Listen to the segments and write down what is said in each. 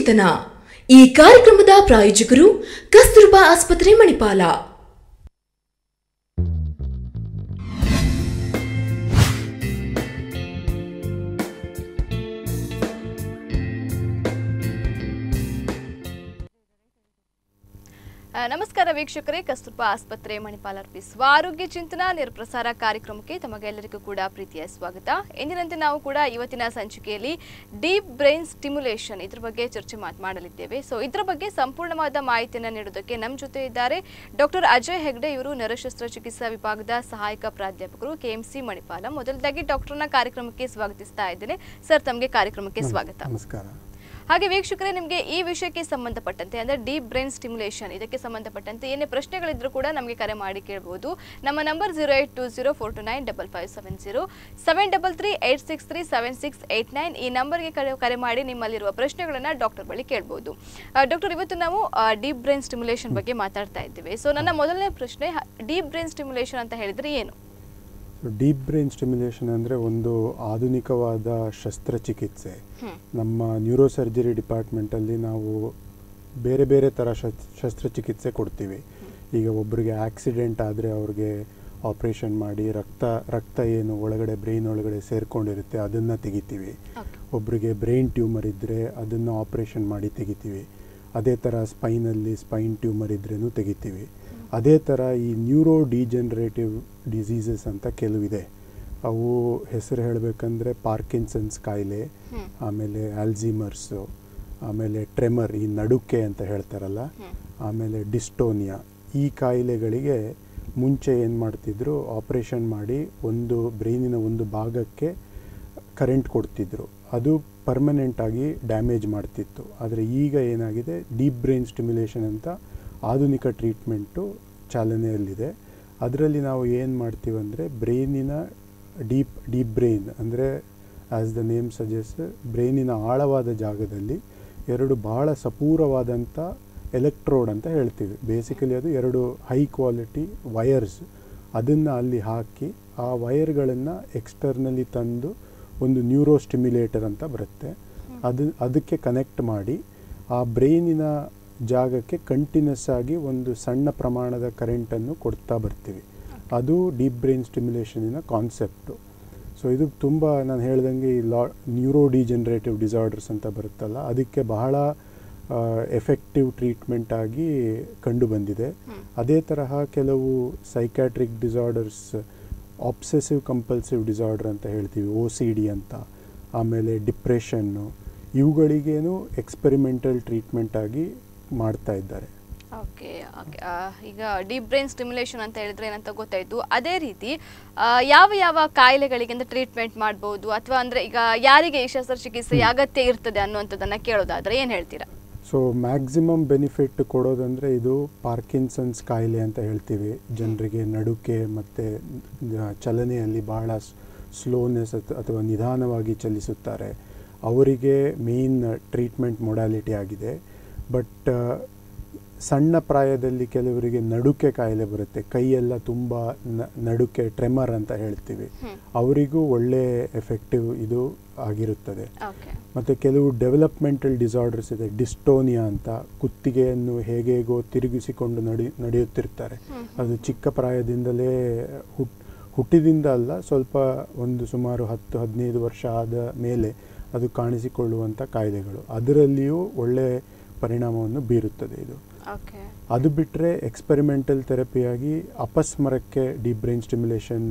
ಚಿಂತನ ಈ ಕಾರ್ಯಕ್ರಮದ ಪ್ರಾಯೋಜಕರು ಕಸ್ತೂರ್ಬಾ ಆಸ್ಪತ್ರೆ ಮಣಿಪಾಲ ಆ, ನಮಸ್ಕಾರ ವೀಕ್ಷಕರೇ ಕಸ್ತೂರ್ಬಾ ಆಸ್ಪತ್ರೆ ಮಣಿಪಾಲ್ ಅರ್ಪಿಸುವ ಆರೋಗ್ಯ ಚಿಂತನ ನೇರಪ್ರಸಾರ ಕಾರ್ಯಕ್ರಮಕ್ಕೆ ತಮಗೆಲ್ಲರಿಗೂ ಕೂಡ ಪ್ರೀತಿಯ ಸ್ವಾಗತ ಎಂದಿನಂತೆ ನಾವು ಕೂಡ ಇವತ್ತಿನ ಸಂಚಿಕೆಯಲ್ಲಿ ಡೀಪ್ ಬ್ರೈನ್ ಸ್ಟಿಮ್ಯುಲೇಷನ್ ಇದ್ರ ಬಗ್ಗೆ ಚರ್ಚೆ ಮಾತ್- ಮಾಡಲಿದ್ದೇವೆ ಸೊ ಇದ್ರ ಬಗ್ಗೆ ಸಂಪೂರ್ಣವಾದ ಮಾಹಿತಿಯನ್ನು ನೀಡೋದಕ್ಕೆ ನಮ್ಮ ಜೊತೆ ಇದ್ದಾರೆ ಡಾಕ್ಟರ್ ಅಜಯ್ ಹೆಗ್ಡೆ ಇವರು ನರಶಸ್ತ್ರಚಿಕಿತ್ಸಾ ವಿಭಾಗದ ಸಹಾಯಕ ಪ್ರಾಧ್ಯಾಪಕರು ಕೆಎಂಸಿ ಮಣಿಪಾಲ ಮೊದಲದಾಗಿ ಡಾಕ್ಟರ್ನ ಕಾರ್ಯಕ್ರಮಕ್ಕೆ ಸ್ವಾಗತಿಸ್ತಾ ಇದ್ದೇನೆ ಸರ್ ತಮಗೆ ಕಾರ್ಯಕ್ರಮಕ್ಕೆ ಸ್ವಾಗತ ನಮಸ್ಕಾರ ಹಾಗೆ ವೀಕ್ಷಕರೇ ನಿಮಗೆ ಈ ವಿಷಯಕ್ಕೆ ಸಂಬಂಧಪಟ್ಟಂತೆ ಅಂದ್ರೆ ಡೀಪ್ ಬ್ರೈನ್ ಸ್ಟಿಮ್ಯುಲೇಷನ್ ಇದಕ್ಕೆ ಸಂಬಂಧಪಟ್ಟಂತೆ ಏನೇ ಪ್ರಶ್ನೆಗಳಿದ್ರೂ ಕೂಡ ನಮಗೆ ಕರೆ ಮಾಡಿ ಕೇಳಬಹುದು ನಮ್ಮ number zero eight two zero four two nine double five seven zero seven double three eight six three seven six eight nine ಈ ನಂಬರ್ಗೆ ಕರೆ ಕರೆ ಮಾಡಿ ನಿಮ್ಮಲ್ಲಿರುವ ಪ್ರಶ್ನೆಗಳನ್ನ ಡಾಕ್ಟರ್ ಬಳಿ ಕೇಳಬಹುದು ಡಾಕ್ಟರ್ ಇವತ್ತು ನಾವು ಡೀಪ್ ಬ್ರೈನ್ ಸ್ಟಿಮ್ಯುಲೇಷನ್ ಬಗ್ಗೆ ಮಾತಾಡ್ತಾ ಇದ್ದೀವಿ ಸೊ ನನ್ನ ಮೊದಲನೇ ಪ್ರಶ್ನೆ ಡೀಪ್ ಬ್ರೈನ್ ಸ್ಟಿಮ್ಯುಲೇಷನ್ ಅಂತ ಹೇಳಿದ್ರೆ ಏನು ಡೀಪ್ ಬ್ರೈನ್ ಸ್ಟಿಮ್ಯುಲೇಷನ್ ಅಂದರೆ ಒಂದು ಆಧುನಿಕವಾದ ಶಸ್ತ್ರಚಿಕಿತ್ಸೆ ಹ್ಮ್. ನಮ್ಮ ನ್ಯೂರೋಸರ್ಜರಿ ಡಿಪಾರ್ಟ್ಮೆಂಟಲ್ಲಿ ನಾವು ಬೇರೆ ಬೇರೆ ಥರ ಶಸ್ ಶಸ್ತ್ರಚಿಕಿತ್ಸೆ ಕೊಡ್ತೀವಿ ಈಗ ಒಬ್ಬರಿಗೆ ಆಕ್ಸಿಡೆಂಟ್ ಆದರೆ ಅವ್ರಿಗೆ ಆಪ್ರೇಷನ್ ಮಾಡಿ ರಕ್ತ ರಕ್ತ ಏನು ಒಳಗಡೆ ಬ್ರೈನ್ ಒಳಗಡೆ ಸೇರಿಕೊಂಡಿರುತ್ತೆ ಅದನ್ನು ತೆಗಿತೀವಿ Okay. ಒಬ್ಬರಿಗೆ ಬ್ರೈನ್ ಟ್ಯೂಮರ್ ಇದ್ದರೆ ಅದನ್ನು ಆಪ್ರೇಷನ್ ಮಾಡಿ ತೆಗಿತೀವಿ ಅದೇ ಥರ ಸ್ಪೈನಲ್ಲಿ ಸ್ಪೈನ್ ಟ್ಯೂಮರ್ ಇದ್ರೂ ತೆಗಿತೀವಿ ಅದೇ ಥರ ಈ ನ್ಯೂರೋ ಡಿಜನರೇಟಿವ್ ಡಿಸೀಸಸ್ ಅಂತ ಕೆಲವಿದೆ ಅವು ಹೆಸರು ಹೇಳಬೇಕಂದ್ರೆ ಪಾರ್ಕಿನ್ಸನ್ಸ್ ಕಾಯಿಲೆ ಹ್ಮ್. ಆಮೇಲೆ ಆಲ್ಝಿಮರ್ಸು ಆಮೇಲೆ ಟ್ರೆಮರ್ ಈ ನಡುಕೆ ಅಂತ ಹೇಳ್ತಾರಲ್ಲ ಹ್ಮ್. ಆಮೇಲೆ ಡಿಸ್ಟೋನಿಯಾ ಈ ಕಾಯಿಲೆಗಳಿಗೆ ಮುಂಚೆ ಏನು ಮಾಡ್ತಿದ್ರು ಆಪ್ರೇಷನ್ ಮಾಡಿ ಒಂದು ಬ್ರೈನಿನ ಒಂದು ಭಾಗಕ್ಕೆ ಕರೆಂಟ್ ಕೊಡ್ತಿದ್ರು ಅದು ಪರ್ಮನೆಂಟ್ ಆಗಿ ಡ್ಯಾಮೇಜ್ ಮಾಡ್ತಿತ್ತು ಆದರೆ ಈಗ ಏನಾಗಿದೆ ಡೀಪ್ ಬ್ರೈನ್ ಸ್ಟಿಮ್ಯುಲೇಷನ್ ಅಂತ ಆಧುನಿಕ ಟ್ರೀಟ್ಮೆಂಟು ಚಾಲನೆಯಲ್ಲಿದೆ ಅದರಲ್ಲಿ ನಾವು ಏನು ಮಾಡ್ತೀವಿ ಅಂದರೆ ಬ್ರೈನಿನ ಡೀಪ್ ಡೀಪ್ ಬ್ರೈನ್ ಅಂದರೆ ಆ್ಯಸ್ ದ ನೇಮ್ ಸಜೆಸ್ಟ್ ಬ್ರೈನಿನ ಆಳವಾದ ಜಾಗದಲ್ಲಿ ಎರಡು ಬಹಳ ಸಪೂರವಾದಂಥ ಎಲೆಕ್ಟ್ರೋಡ್ ಅಂತ ಹೇಳ್ತೀವಿ ಬೇಸಿಕಲಿ ಅದು ಎರಡು ಹೈ ಕ್ವಾಲಿಟಿ ವಯರ್ಸ್ ಅದನ್ನು ಅಲ್ಲಿ ಹಾಕಿ ಆ ವಯರ್ಗಳನ್ನು ಎಕ್ಸ್ಟರ್ನಲಿ ತಂದು ಒಂದು ನ್ಯೂರೋ ಸ್ಟಿಮ್ಯುಲೇಟರ್ ಅಂತ ಬರುತ್ತೆ ಅದು ಅದಕ್ಕೆ ಕನೆಕ್ಟ್ ಮಾಡಿ ಆ ಬ್ರೈನಿನ ಜಾಗಕ್ಕೆ ಕಂಟಿನ್ಯೂಸ್ ಆಗಿ ಒಂದು ಸಣ್ಣ ಪ್ರಮಾಣದ ಕರೆಂಟನ್ನು ಕೊಡ್ತಾ ಬರ್ತೀವಿ ಅದು ಡೀಪ್ ಬ್ರೈನ್ ಸ್ಟಿಮ್ಯುಲೇಷನಿನ ಕಾನ್ಸೆಪ್ಟು ಸೊ ಇದು ತುಂಬ ನಾನು ಹೇಳ್ದಂಗೆ ಈ ಲಾ ನ್ಯೂರೋ ಡಿಜನರೇಟಿವ್ ಡಿಸಾರ್ಡರ್ಸ್ ಅಂತ ಬರುತ್ತಲ್ಲ ಅದಕ್ಕೆ ಬಹಳ ಎಫೆಕ್ಟಿವ್ ಟ್ರೀಟ್ಮೆಂಟ್ ಆಗಿ ಕಂಡು ಬಂದಿದೆ ಹ್ಮ್. ಅದೇ ತರಹ ಕೆಲವು psychiatric disorders obsessive compulsive disorder ಅಂತ ಹೇಳ್ತೀವಿ ಓ ಸಿ ಡಿ ಅಂತ ಆಮೇಲೆ ಡಿಪ್ರೆಷನ್ನು ಇವುಗಳಿಗೇನು ಎಕ್ಸ್ಪೆರಿಮೆಂಟಲ್ ಟ್ರೀಟ್ಮೆಂಟ್ ಆಗಿ ಮಾಡ್ತಾ ಇದ್ದಾರೆ ಓಕೆ ಓಕೆ ಈಗ ಡೀಪ್ ಬ್ರೈನ್ ಸ್ಟಿಮ್ಯುಲೇಷನ್ ಅಂತ ಹೇಳಿದ್ರೆ ಏನಂತ ಗೊತ್ತಾಯ್ತು ಅದೇ ರೀತಿ ಆ, ಯಾವ ಯಾವ ಕಾಯಿಲೆಗಳಿಗೆ ಅಂತ ಟ್ರೀಟ್ಮೆಂಟ್ ಮಾಡ್ಬೋದು ಅಥವಾ ಅಂದ್ರೆ ಈಗ ಯಾರಿಗೆ ಈ ಶಸ್ತ್ರಚಿಕಿತ್ಸೆ ಅಗತ್ಯ ಇರ್ತದೆ ಅನ್ನುವಂಥದ್ದನ್ನ ಕೇಳೋದಾದ್ರೆ ಏನ್ ಹೇಳ್ತೀರಾ ಸೊ ಮ್ಯಾಕ್ಸಿಮಮ್ ಬೆನಿಫಿಟ್ ಕೊಡೋದಂದರೆ ಇದು ಪಾರ್ಕಿನ್ಸನ್ಸ್ ಕಾಯಿಲೆ ಅಂತ ಹೇಳ್ತೀವಿ ಜನರಿಗೆ ನಡುಕೆ ಮತ್ತು ಚಲನೆಯಲ್ಲಿ ಬಹಳ ಸ್ಲೋನೆಸ್ ಅಥವಾ ನಿಧಾನವಾಗಿ ಚಲಿಸುತ್ತಾರೆ ಅವರಿಗೆ ಮೇನ್ ಟ್ರೀಟ್ಮೆಂಟ್ ಮೊಡಾಲಿಟಿ ಆಗಿದೆ ಬಟ್ ಸಣ್ಣ ಪ್ರಾಯದಲ್ಲಿ ಕೆಲವರಿಗೆ ನಡುಕೆ ಕಾಯಿಲೆ ಬರುತ್ತೆ ಕೈಯೆಲ್ಲ ತುಂಬ ನ- ನಡುಕೆ ಟ್ರೆಮರ್ ಅಂತ ಹೇಳ್ತೀವಿ ಹ್ಮ್. ಅವರಿಗೂ ಒಳ್ಳೆ ಎಫೆಕ್ಟಿವ್ ಇದು ಆಗಿರುತ್ತದೆ ಓಕೆ ಮತ್ತು ಕೆಲವು ಡೆವಲಪ್ಮೆಂಟಲ್ ಡಿಸಾರ್ಡರ್ಸ್ ಇದೆ ಡಿಸ್ಟೋನಿಯಾ ಅಂತ ಕುತ್ತಿಗೆಯನ್ನು ಹೇಗೆ ಹೇಗೋ ತಿರುಗಿಸಿಕೊಂಡು ನಡಿ ನಡೆಯುತ್ತಿರ್ತಾರೆ ಅದು ಚಿಕ್ಕ ಪ್ರಾಯದಿಂದಲೇ ಹುಟ್ ಹುಟ್ಟಿದಿಂದ ಅಲ್ಲ ಸ್ವಲ್ಪ ಒಂದು ಸುಮಾರು ಹತ್ತು ಹದಿನೈದು ವರ್ಷ ಆದ ಮೇಲೆ ಅದು ಕಾಣಿಸಿಕೊಳ್ಳುವಂಥ ಕಾಯಿಲೆಗಳು ಅದರಲ್ಲಿಯೂ ಒಳ್ಳೆ ಪರಿಣಾಮವನ್ನು ಬೀರುತ್ತದೆ ಇದು ಓಕೆ ಅದು ಬಿಟ್ಟರೆ ಎಕ್ಸ್ಪೆರಿಮೆಂಟಲ್ ಥೆರಪಿಯಾಗಿ ಅಪಸ್ಮರಕ್ಕೆ ಡೀಪ್ ಬ್ರೈನ್ ಸ್ಟಿಮ್ಯುಲೇಷನ್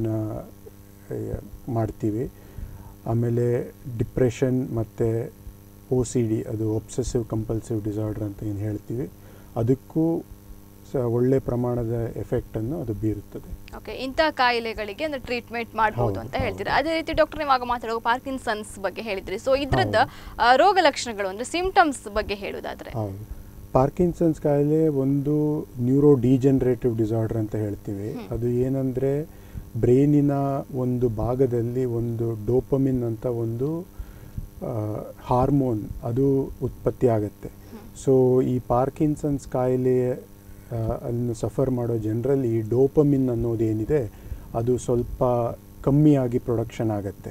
ಮಾಡ್ತೀವಿ ಆಮೇಲೆ ಡಿಪ್ರೆಷನ್ ಮತ್ತು ಒ ಸಿ ಡಿ ಅದು ಒಬ್ಸೆಸಿವ್ ಕಂಪಲ್ಸಿವ್ ಡಿಸಾರ್ಡರ್ ಅಂತ ಏನು ಹೇಳ್ತೀವಿ ಅದಕ್ಕೂ ಸ ಒಳ್ಳೆ ಪ್ರಮಾಣದ ಎಫೆಕ್ಟನ್ನು ಅದು ಬೀರುತ್ತದೆ ಓಕೆ ಇಂಥ ಕಾಯಿಲೆಗಳಿಗೆ ಅಂದ್ರೆ ಟ್ರೀಟ್ಮೆಂಟ್ ಮಾಡ್ಬೋದು ಹೌದು, ಅಂತ ಹೌದು. ಹೇಳ್ತೀರಾ ಅದೇ ರೀತಿ ಡಾಕ್ಟರ್ ಇವಾಗ ಮಾತಾಡುವ ಪಾರ್ಕಿನ್ಸನ್ಸ್ ಬಗ್ಗೆ ಹೇಳಿದ್ರಿ ಸೊ ಇದ್ರದ್ದು ಆ, ರೋಗ ಲಕ್ಷಣಗಳು ಅಂದ್ರೆ ಸಿಂಪ್ಟಮ್ಸ್ ಬಗ್ಗೆ ಹೇಳೋದಾದ್ರೆ ಹೌದು ಪಾರ್ಕಿನ್ಸನ್ಸ್ ಕಾಯಿಲೆ ಒಂದು ನ್ಯೂರೋ ಡಿಜನರೇಟಿವ್ ಡಿಸಾರ್ಡರ್ ಅಂತ ಹೇಳ್ತೀವಿ ಅದು ಏನಂದರೆ ಬ್ರೈನಿನ ಒಂದು ಭಾಗದಲ್ಲಿ ಒಂದು ಡೋಪಮಿನ್ ಅಂತ ಒಂದು ಹಾರ್ಮೋನ್ ಅದು ಉತ್ಪತ್ತಿ ಆಗುತ್ತೆ ಸೊ ಈ ಪಾರ್ಕಿನ್ಸನ್ಸ್ ಕಾಯಿಲೆ ಆ, ಅನ್ನು ಸಫರ್ ಮಾಡೋ ಜನರಲ್ಲಿ ಈ ಡೋಪಮಿನ್ ಅನ್ನೋದೇನಿದೆ ಅದು ಸ್ವಲ್ಪ ಕಮ್ಮಿಯಾಗಿ ಪ್ರೊಡಕ್ಷನ್ ಆಗುತ್ತೆ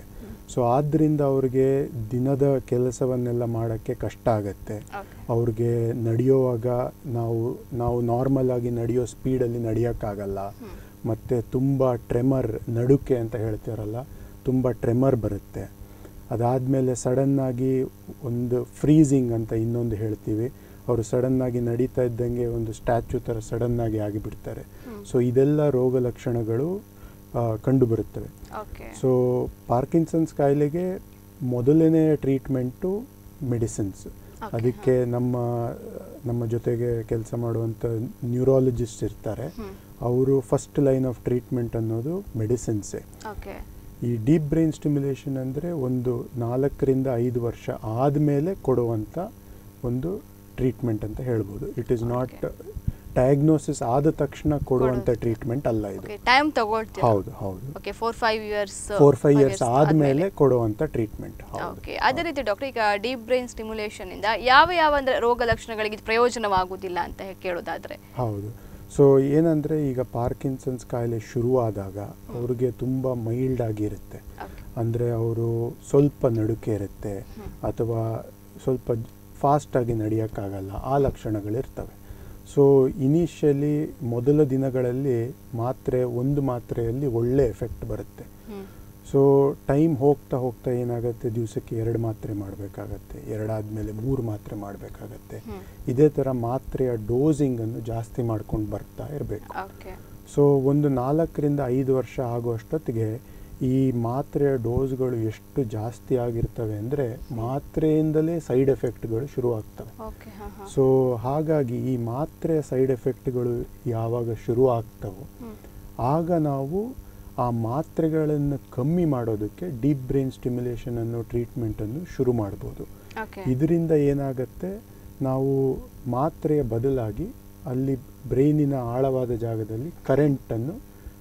ಸೊ ಆದ್ದರಿಂದ ಅವ್ರಿಗೆ ದಿನದ ಕೆಲಸವನ್ನೆಲ್ಲ ಮಾಡೋಕ್ಕೆ ಕಷ್ಟ ಆಗುತ್ತೆ ಓಕೆ ಅವ್ರಿಗೆ ನಡೆಯುವಾಗ ನಾವು ನಾವು ನಾರ್ಮಲ್ ಆಗಿ ನಡೆಯೋ ಸ್ಪೀಡಲ್ಲಿ ನಡೆಯೋಕ್ಕಾಗಲ್ಲ ಮತ್ತು ತುಂಬ ಟ್ರೆಮರ್ ನಡುಕೆ ಅಂತ ಹೇಳ್ತಾರಲ್ಲ ತುಂಬ ಟ್ರೆಮರ್ ಬರುತ್ತೆ ಅದಾದಮೇಲೆ ಸಡನ್ನಾಗಿ ಒಂದು ಫ್ರೀಸಿಂಗ್ ಅಂತ ಇನ್ನೊಂದು ಹೇಳ್ತೀವಿ ಅವರು ಸಡನ್ನಾಗಿ ನಡೀತಾ ಇದ್ದಂಗೆ ಒಂದು ಸ್ಟ್ಯಾಚ್ಯೂ ಥರ ಸಡನ್ನಾಗಿ ಆಗಿಬಿಡ್ತಾರೆ ಸೊ ಇದೆಲ್ಲ ರೋಗ ಲಕ್ಷಣಗಳು ಆ, ಕಂಡುಬರುತ್ತವೆ ಓಕೆ ಸೊ ಪಾರ್ಕಿನ್ಸನ್ಸ್ ಕಾಯಿಲೆಗೆ ಮೊದಲನೇ ಟ್ರೀಟ್ಮೆಂಟು ಮೆಡಿಸಿನ್ಸ್ Okay, ಅದಕ್ಕೆ ನಮ್ಮ ನಮ್ಮ ಜೊತೆಗೆ ಕೆಲಸ ಮಾಡುವಂಥ ನ್ಯೂರಾಲಜಿಸ್ಟ್ ಇರ್ತಾರೆ ಹ್ಮ್. ಅವರು ಫಸ್ಟ್ ಲೈನ್ ಆಫ್ ಟ್ರೀಟ್ಮೆಂಟ್ ಅನ್ನೋದು ಮೆಡಿಸಿನ್ಸೇ ಓಕೆ ಈ ಡೀಪ್ ಬ್ರೈನ್ ಸ್ಟಿಮ್ಯುಲೇಷನ್ ಅಂದರೆ ಒಂದು ನಾಲ್ಕರಿಂದ ಐದು ವರ್ಷ ಆದಮೇಲೆ ಕೊಡುವಂಥ ಒಂದು ಟ್ರೀಟ್ಮೆಂಟ್ ಅಂತ ಹೇಳ್ಬೋದು ಇಟ್ ಈಸ್ ನಾಟ್ ಡಯಾಗ್ನೋಸಿಸ್ ಆದ ತಕ್ಷಣ ಕೊಡುವಂಥ ಕೊಡೋದು. ಟ್ರೀಟ್ಮೆಂಟ್ ಅಲ್ಲ ಇದು ಓಕೆ ಟೈಮ್ ತಗೊಳ್ತೀರಾ ಹೌದು ಹೌದು okay four five years four five years ಆದಮೇಲೆ ಕೊಡುವಂಥ ಟ್ರೀಟ್ಮೆಂಟ್ ಹೌದು ಓಕೆ ಅದೇ ರೀತಿ ಡಾಕ್ಟರ್ ಈಗ ಡೀಪ್ ಬ್ರೈನ್ ಸ್ಟಿಮ್ಯುಲೇಷನ್ ಇಂದ ಯಾವ ಯಾವ ಅಂದ್ರೆ ರೋಗ ಲಕ್ಷಣಗಳಿಗೆ ಇದು ಪ್ರಯೋಜನವಾಗುವುದಿಲ್ಲ ಅಂತ ಹೇ- ಕೇಳೋದಾದ್ರೆ ಹೌದು ಸೊ ಏನಂದರೆ ಈಗ ಪಾರ್ಕಿನ್ಸನ್ಸ್ ಕಾಯಿಲೆ ಶುರುವಾದಾಗ ಅವ್ರಿಗೆ ತುಂಬ ಮೈಲ್ಡ್ ಆಗಿರುತ್ತೆ ಓಕೆ ಅಂದರೆ ಅವರು ಸ್ವಲ್ಪ ನಡುಕೆ ಇರುತ್ತೆ ಅಥವಾ ಸ್ವಲ್ಪ ಫಾಸ್ಟಾಗಿ ನಡೆಯೋಕ್ಕಾಗಲ್ಲ ಆ ಲಕ್ಷಣಗಳಿರ್ತವೆ ಸೊ ಇನಿಷಿಯಲಿ ಮೊದಲ ದಿನಗಳಲ್ಲಿ ಮಾತ್ರೆ ಒಂದು ಮಾತ್ರೆಯಲ್ಲಿ ಒಳ್ಳೆ ಎಫೆಕ್ಟ್ ಬರುತ್ತೆ ಹ್ಮ್ ಸೊ ಟೈಮ್ ಹೋಗ್ತಾ ಹೋಗ್ತಾ ಏನಾಗುತ್ತೆ ದಿವಸಕ್ಕೆ ಎರಡು ಮಾತ್ರೆ ಮಾಡಬೇಕಾಗತ್ತೆ ಎರಡಾದಮೇಲೆ ಮೂರು ಮಾತ್ರೆ ಮಾಡಬೇಕಾಗತ್ತೆ ಹ್ಮ್ ಇದೇ ಥರ ಮಾತ್ರೆಯ ಡೋಸಿಂಗನ್ನು ಜಾಸ್ತಿ ಮಾಡ್ಕೊಂಡು ಬರ್ತಾ ಇರಬೇಕು ಓಕೆ ಸೊ ಒಂದು ನಾಲ್ಕರಿಂದ ಐದು ವರ್ಷ ಆಗುವಷ್ಟೊತ್ತಿಗೆ ಈ ಮಾತ್ರೆಯ ಡೋಸ್ಗಳು ಎಷ್ಟು ಜಾಸ್ತಿ ಆಗಿರ್ತವೆ ಅಂದರೆ ಮಾತ್ರೆಯಿಂದಲೇ ಸೈಡ್ ಎಫೆಕ್ಟ್ಗಳು ಶುರುವಾಗ್ತವೆ ಓಕೆ ಹಾ ಹಾ ಸೊ ಹಾಗಾಗಿ ಈ ಮಾತ್ರೆಯ ಸೈಡ್ ಎಫೆಕ್ಟ್ಗಳು ಯಾವಾಗ ಶುರು ಆಗ್ತವೋ ಹ್ಮ್ ಆಗ ನಾವು ಆ ಮಾತ್ರೆಗಳನ್ನು ಕಮ್ಮಿ ಮಾಡೋದಕ್ಕೆ ಡೀಪ್ ಬ್ರೈನ್ ಸ್ಟಿಮ್ಯುಲೇಷನ್ ಅನ್ನೋ ಟ್ರೀಟ್ಮೆಂಟನ್ನು ಶುರು ಮಾಡ್ಬೋದು ಓಕೆ ಇದರಿಂದ ಏನಾಗುತ್ತೆ ನಾವು ಮಾತ್ರೆಯ ಬದಲಾಗಿ ಅಲ್ಲಿ ಬ್ರೈನಿನ ಆಳವಾದ ಜಾಗದಲ್ಲಿ ಕರೆಂಟನ್ನು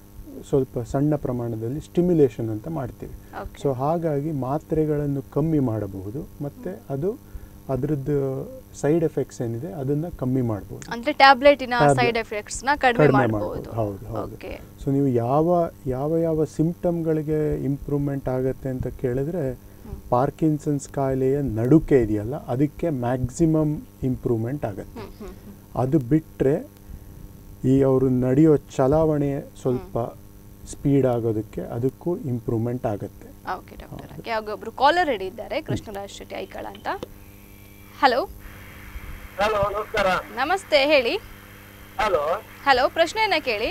ಸ್ವಲ್ಪ ಸಣ್ಣ ಪ್ರಮಾಣದಲ್ಲಿ ಸ್ಟಿಮ್ಯುಲೇಷನ್ ಅಂತ ಮಾಡ್ತೀವಿ ಓಕೆ ಸೊ ಹಾಗಾಗಿ ಮಾತ್ರೆಗಳನ್ನು ಕಮ್ಮಿ ಮಾಡಬಹುದು ಮತ್ತು ಅದು ಅದರದ್ದು ಸೈಡ್ ಎಫೆಕ್ಟ್ಸ್ ಏನಿದೆ ಅದನ್ನು ಕಮ್ಮಿ ಮಾಡ್ಬೋದು ಅಂದ್ರೆ ಟ್ಯಾಬ್ಲೆಟಿನ Tablet- ಸೈಡ್ ಎಫೆಕ್ಟ್ಸ್ ನ ಕಡಿಮೆ ಕಡಿಮೆ ಮಾಡಬಹುದು ಮಾಡ್ಬೋದು. ಹೌದು, ಹೌದು. ಓಕೆ ಸೊ ನೀವು ಯಾವ ಯಾವ ಯಾವ ಸಿಂಪ್ಟಮ್ಗಳಿಗೆ ಇಂಪ್ರೂವ್ಮೆಂಟ್ ಆಗುತ್ತೆ ಅಂತ ಕೇಳಿದ್ರೆ ಪಾರ್ಕಿನ್ಸನ್ಸ್ ಕಾಯಿಲೆಯ ನಡುಕೆ ಇದೆಯಲ್ಲ ಅದಕ್ಕೆ ಮ್ಯಾಕ್ಸಿಮಮ್ ಇಂಪ್ರೂವ್ಮೆಂಟ್ ಆಗುತ್ತೆ ಹ್ಮ್ ಹ್ಮ್ ಹ್ಮ್. ಅದು ಬಿಟ್ಟರೆ ಈ ಅವರು ನಡೆಯೋ ಚಲಾವಣೆ ಸ್ವಲ್ಪ ಸ್ಪೀಡ್ ಆಗೋದಕ್ಕೆ ಅದಕ್ಕೂ ಇಂಪ್ರೂವ್ಮೆಂಟ್ ಆಗುತ್ತೆ ಓಕೆ ಡಾಕ್ಟರ್ ಓಕೆ ಆಗ ಒಬ್ರು ಕಾಲರ್ ರೆಡಿ ಇದ್ದಾರೆ ಕೃಷ್ಣರಾಜ್ ಶೆಟ್ಟಿ ಐಕಳ ಅಂತ ಹಲೋ ಹಲೋ ನಮಸ್ಕಾರ ನಮಸ್ತೆ ಹೇಳಿ ಹಲೋ ಹಲೋ ಪ್ರಶ್ನೆಯನ್ನ ಕೇಳಿ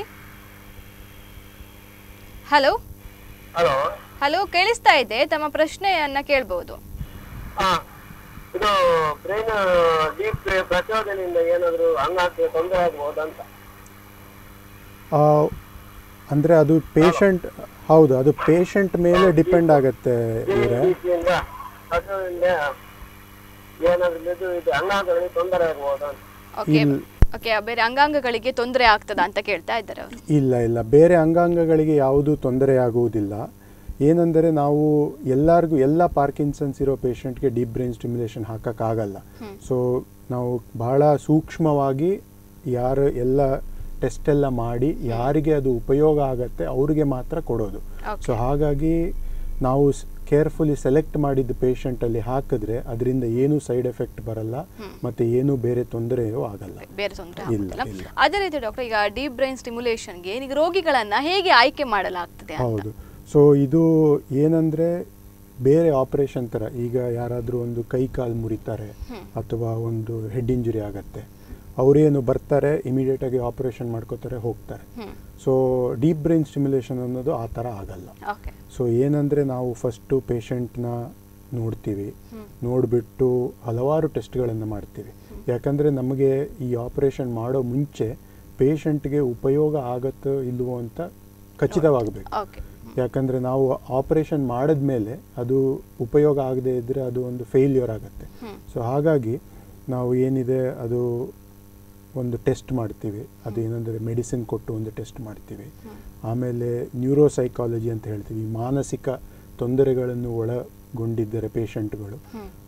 ಹಲೋ ಹಲೋ ಹಲೋ ಕೇಳಿಸ್ತಾ ಇದೆ ತಮ್ಮ ಪ್ರಶ್ನೆಯನ್ನ ಕೇಳ್ಬೋದು ಹಾ ಇದು ಬ್ರೈನ್ ಡೀಪ್ ಪ್ರಚೋದನೆಯಿಂದ ಏನಾದರೂ ಅಂಗಾಂಶಕ್ಕೆ ತೊಂದರೆ ಆಗ್ಬೋದಂತ ಆ, ಅಂದ್ರೆ ಅದು ಪೇಷಂಟ್ ಹೌದು ಅದು ಪೇಷಂಟ್ ಮೇಲೆ ಡಿಪೆಂಡ್ ಆಗುತ್ತೆ ಇವರೇ ರೀತಿಯಿಂದ ಪ್ರಚೋದನೆಯಿಂದ ಏನಾದರೂ ಇದು ಇದು ಅಂಗಾಂಗಗಳಿಗೆ ತೊಂದರೆ ಆಗ್ಬೋದಂತ ಓಕೆ ಇಲ್ಲ. ಓಕೆ ಬೇರೆ ಅಂಗಾಂಗಗಳಿಗೆ ತೊಂದರೆ ಆಗ್ತದಾ ಅಂತ ಕೇಳ್ತಾ ಇದ್ದಾರೆ ಅವರು ಇಲ್ಲ ಇಲ್ಲ ಬೇರೆ ಅಂಗಾಂಗಗಳಿಗೆ ಯಾವುದೂ ತೊಂದರೆಯಾಗುವುದಿಲ್ಲ ಏನೆಂದರೆ ನಾವು ಎಲ್ಲರಿಗೂ ಎಲ್ಲ ಪಾರ್ಕಿನ್ಸನ್ಸ್ ಇರೋ ಪೇಷಂಟ್ಗೆ ಡೀಪ್ ಬ್ರೈನ್ ಸ್ಟಿಮ್ಯುಲೇಷನ್ ಹಾಕೋಕ್ಕಾಗಲ್ಲ ಸೊ ನಾವು ಬಹಳ ಸೂಕ್ಷ್ಮವಾಗಿ ಯಾರು ಎಲ್ಲ ಟೆಸ್ಟ್ ಎಲ್ಲ ಮಾಡಿ ಯಾರಿಗೆ ಅದು ಉಪಯೋಗ ಆಗತ್ತೆ ಅವ್ರಿಗೆ ಮಾತ್ರ ಕೊಡೋದು Okay. ಸೊ ಹಾಗಾಗಿ ನಾವು ಕೇರ್ಫುಲಿ ಸೆಲೆಕ್ಟ್ ಮಾಡಿದ ಪೇಷಂಟಲ್ಲಿ ಹಾಕಿದ್ರೆ ಅದರಿಂದ ಏನೂ ಸೈಡ್ ಎಫೆಕ್ಟ್ ಬರಲ್ಲ ಮತ್ತು ಏನೂ ಬೇರೆ ತೊಂದರೆಯೂ ಆಗಲ್ಲ ಬೇರೆ ತೊಂದರೆ ಇಲ್ಲ, ಆಗುತ್ತಲ್ಲ ಇಲ್ಲ. ಅದೇ ರೀತಿ ಡಾಕ್ಟರ್ ಈಗ ಡೀಪ್ ಬ್ರೈನ್ ಸ್ಟಿಮ್ಯುಲೇಷನ್ಗೆ ಈಗ ರೋಗಿಗಳನ್ನ ಹೇಗೆ ಆಯ್ಕೆ ಮಾಡಲಾಗ್ತದೆ ಅಂತ ಹೌದು ಸೊ ಇದು ಏನಂದರೆ ಬೇರೆ ಆಪರೇಷನ್ ಥರ ಈಗ ಯಾರಾದರೂ ಒಂದು ಕೈ ಕಾಲು ಮುರಿತಾರೆ ಅಥವಾ ಒಂದು ಹೆಡ್ ಇಂಜುರಿ ಆಗತ್ತೆ ಅವರೇನು ಬರ್ತಾರೆ ಇಮಿಡಿಯೇಟಾಗಿ ಆಪರೇಷನ್ ಮಾಡ್ಕೋತಾರೆ ಹೋಗ್ತಾರೆ hmm so deep brain stimulation ಅನ್ನೋದು ಆ ಥರ ಆಗಲ್ಲ ಓಕೆ ಸೊ ಏನಂದರೆ ನಾವು ಫಸ್ಟು ಪೇಷಂಟ್ನ ನೋಡ್ತೀವಿ ನೋಡಿಬಿಟ್ಟು ಹಲವಾರು ಟೆಸ್ಟ್ಗಳನ್ನು ಮಾಡ್ತೀವಿ ಯಾಕಂದರೆ ನಮಗೆ ಈ ಆಪರೇಷನ್ ಮಾಡೋ ಮುಂಚೆ ಪೇಷಂಟ್ಗೆ ಉಪಯೋಗ ಆಗತ್ತೋ ಇಲ್ವೋ ಅಂತ ಖಚಿತವಾಗಬೇಕು ಓಕೆ ಯಾಕಂದರೆ ನಾವು ಆಪರೇಷನ್ ಮಾಡಿದ್ಮೇಲೆ ಅದು ಉಪಯೋಗ ಆಗದೇ ಇದ್ದರೆ ಅದು ಒಂದು ಫೇಲ್ಯೂರ್ ಆಗುತ್ತೆ ಹ್ಮ್. ಸೊ ಹಾಗಾಗಿ ನಾವು ಏನಿದೆ ಅದು ಒಂದು ಟೆಸ್ಟ್ ಮಾಡ್ತೀವಿ ಅದು ಏನಂದರೆ ಮೆಡಿಸಿನ್ ಕೊಟ್ಟು ಒಂದು ಟೆಸ್ಟ್ ಮಾಡ್ತೀವಿ ಆಮೇಲೆ ನ್ಯೂರೋಸೈಕಾಲಜಿ ಅಂತ ಹೇಳ್ತೀವಿ ಮಾನಸಿಕ ತೊಂದರೆಗಳನ್ನು ಒಳಗೊಂಡಿದ್ದರೆ ಪೇಷಂಟ್ಗಳು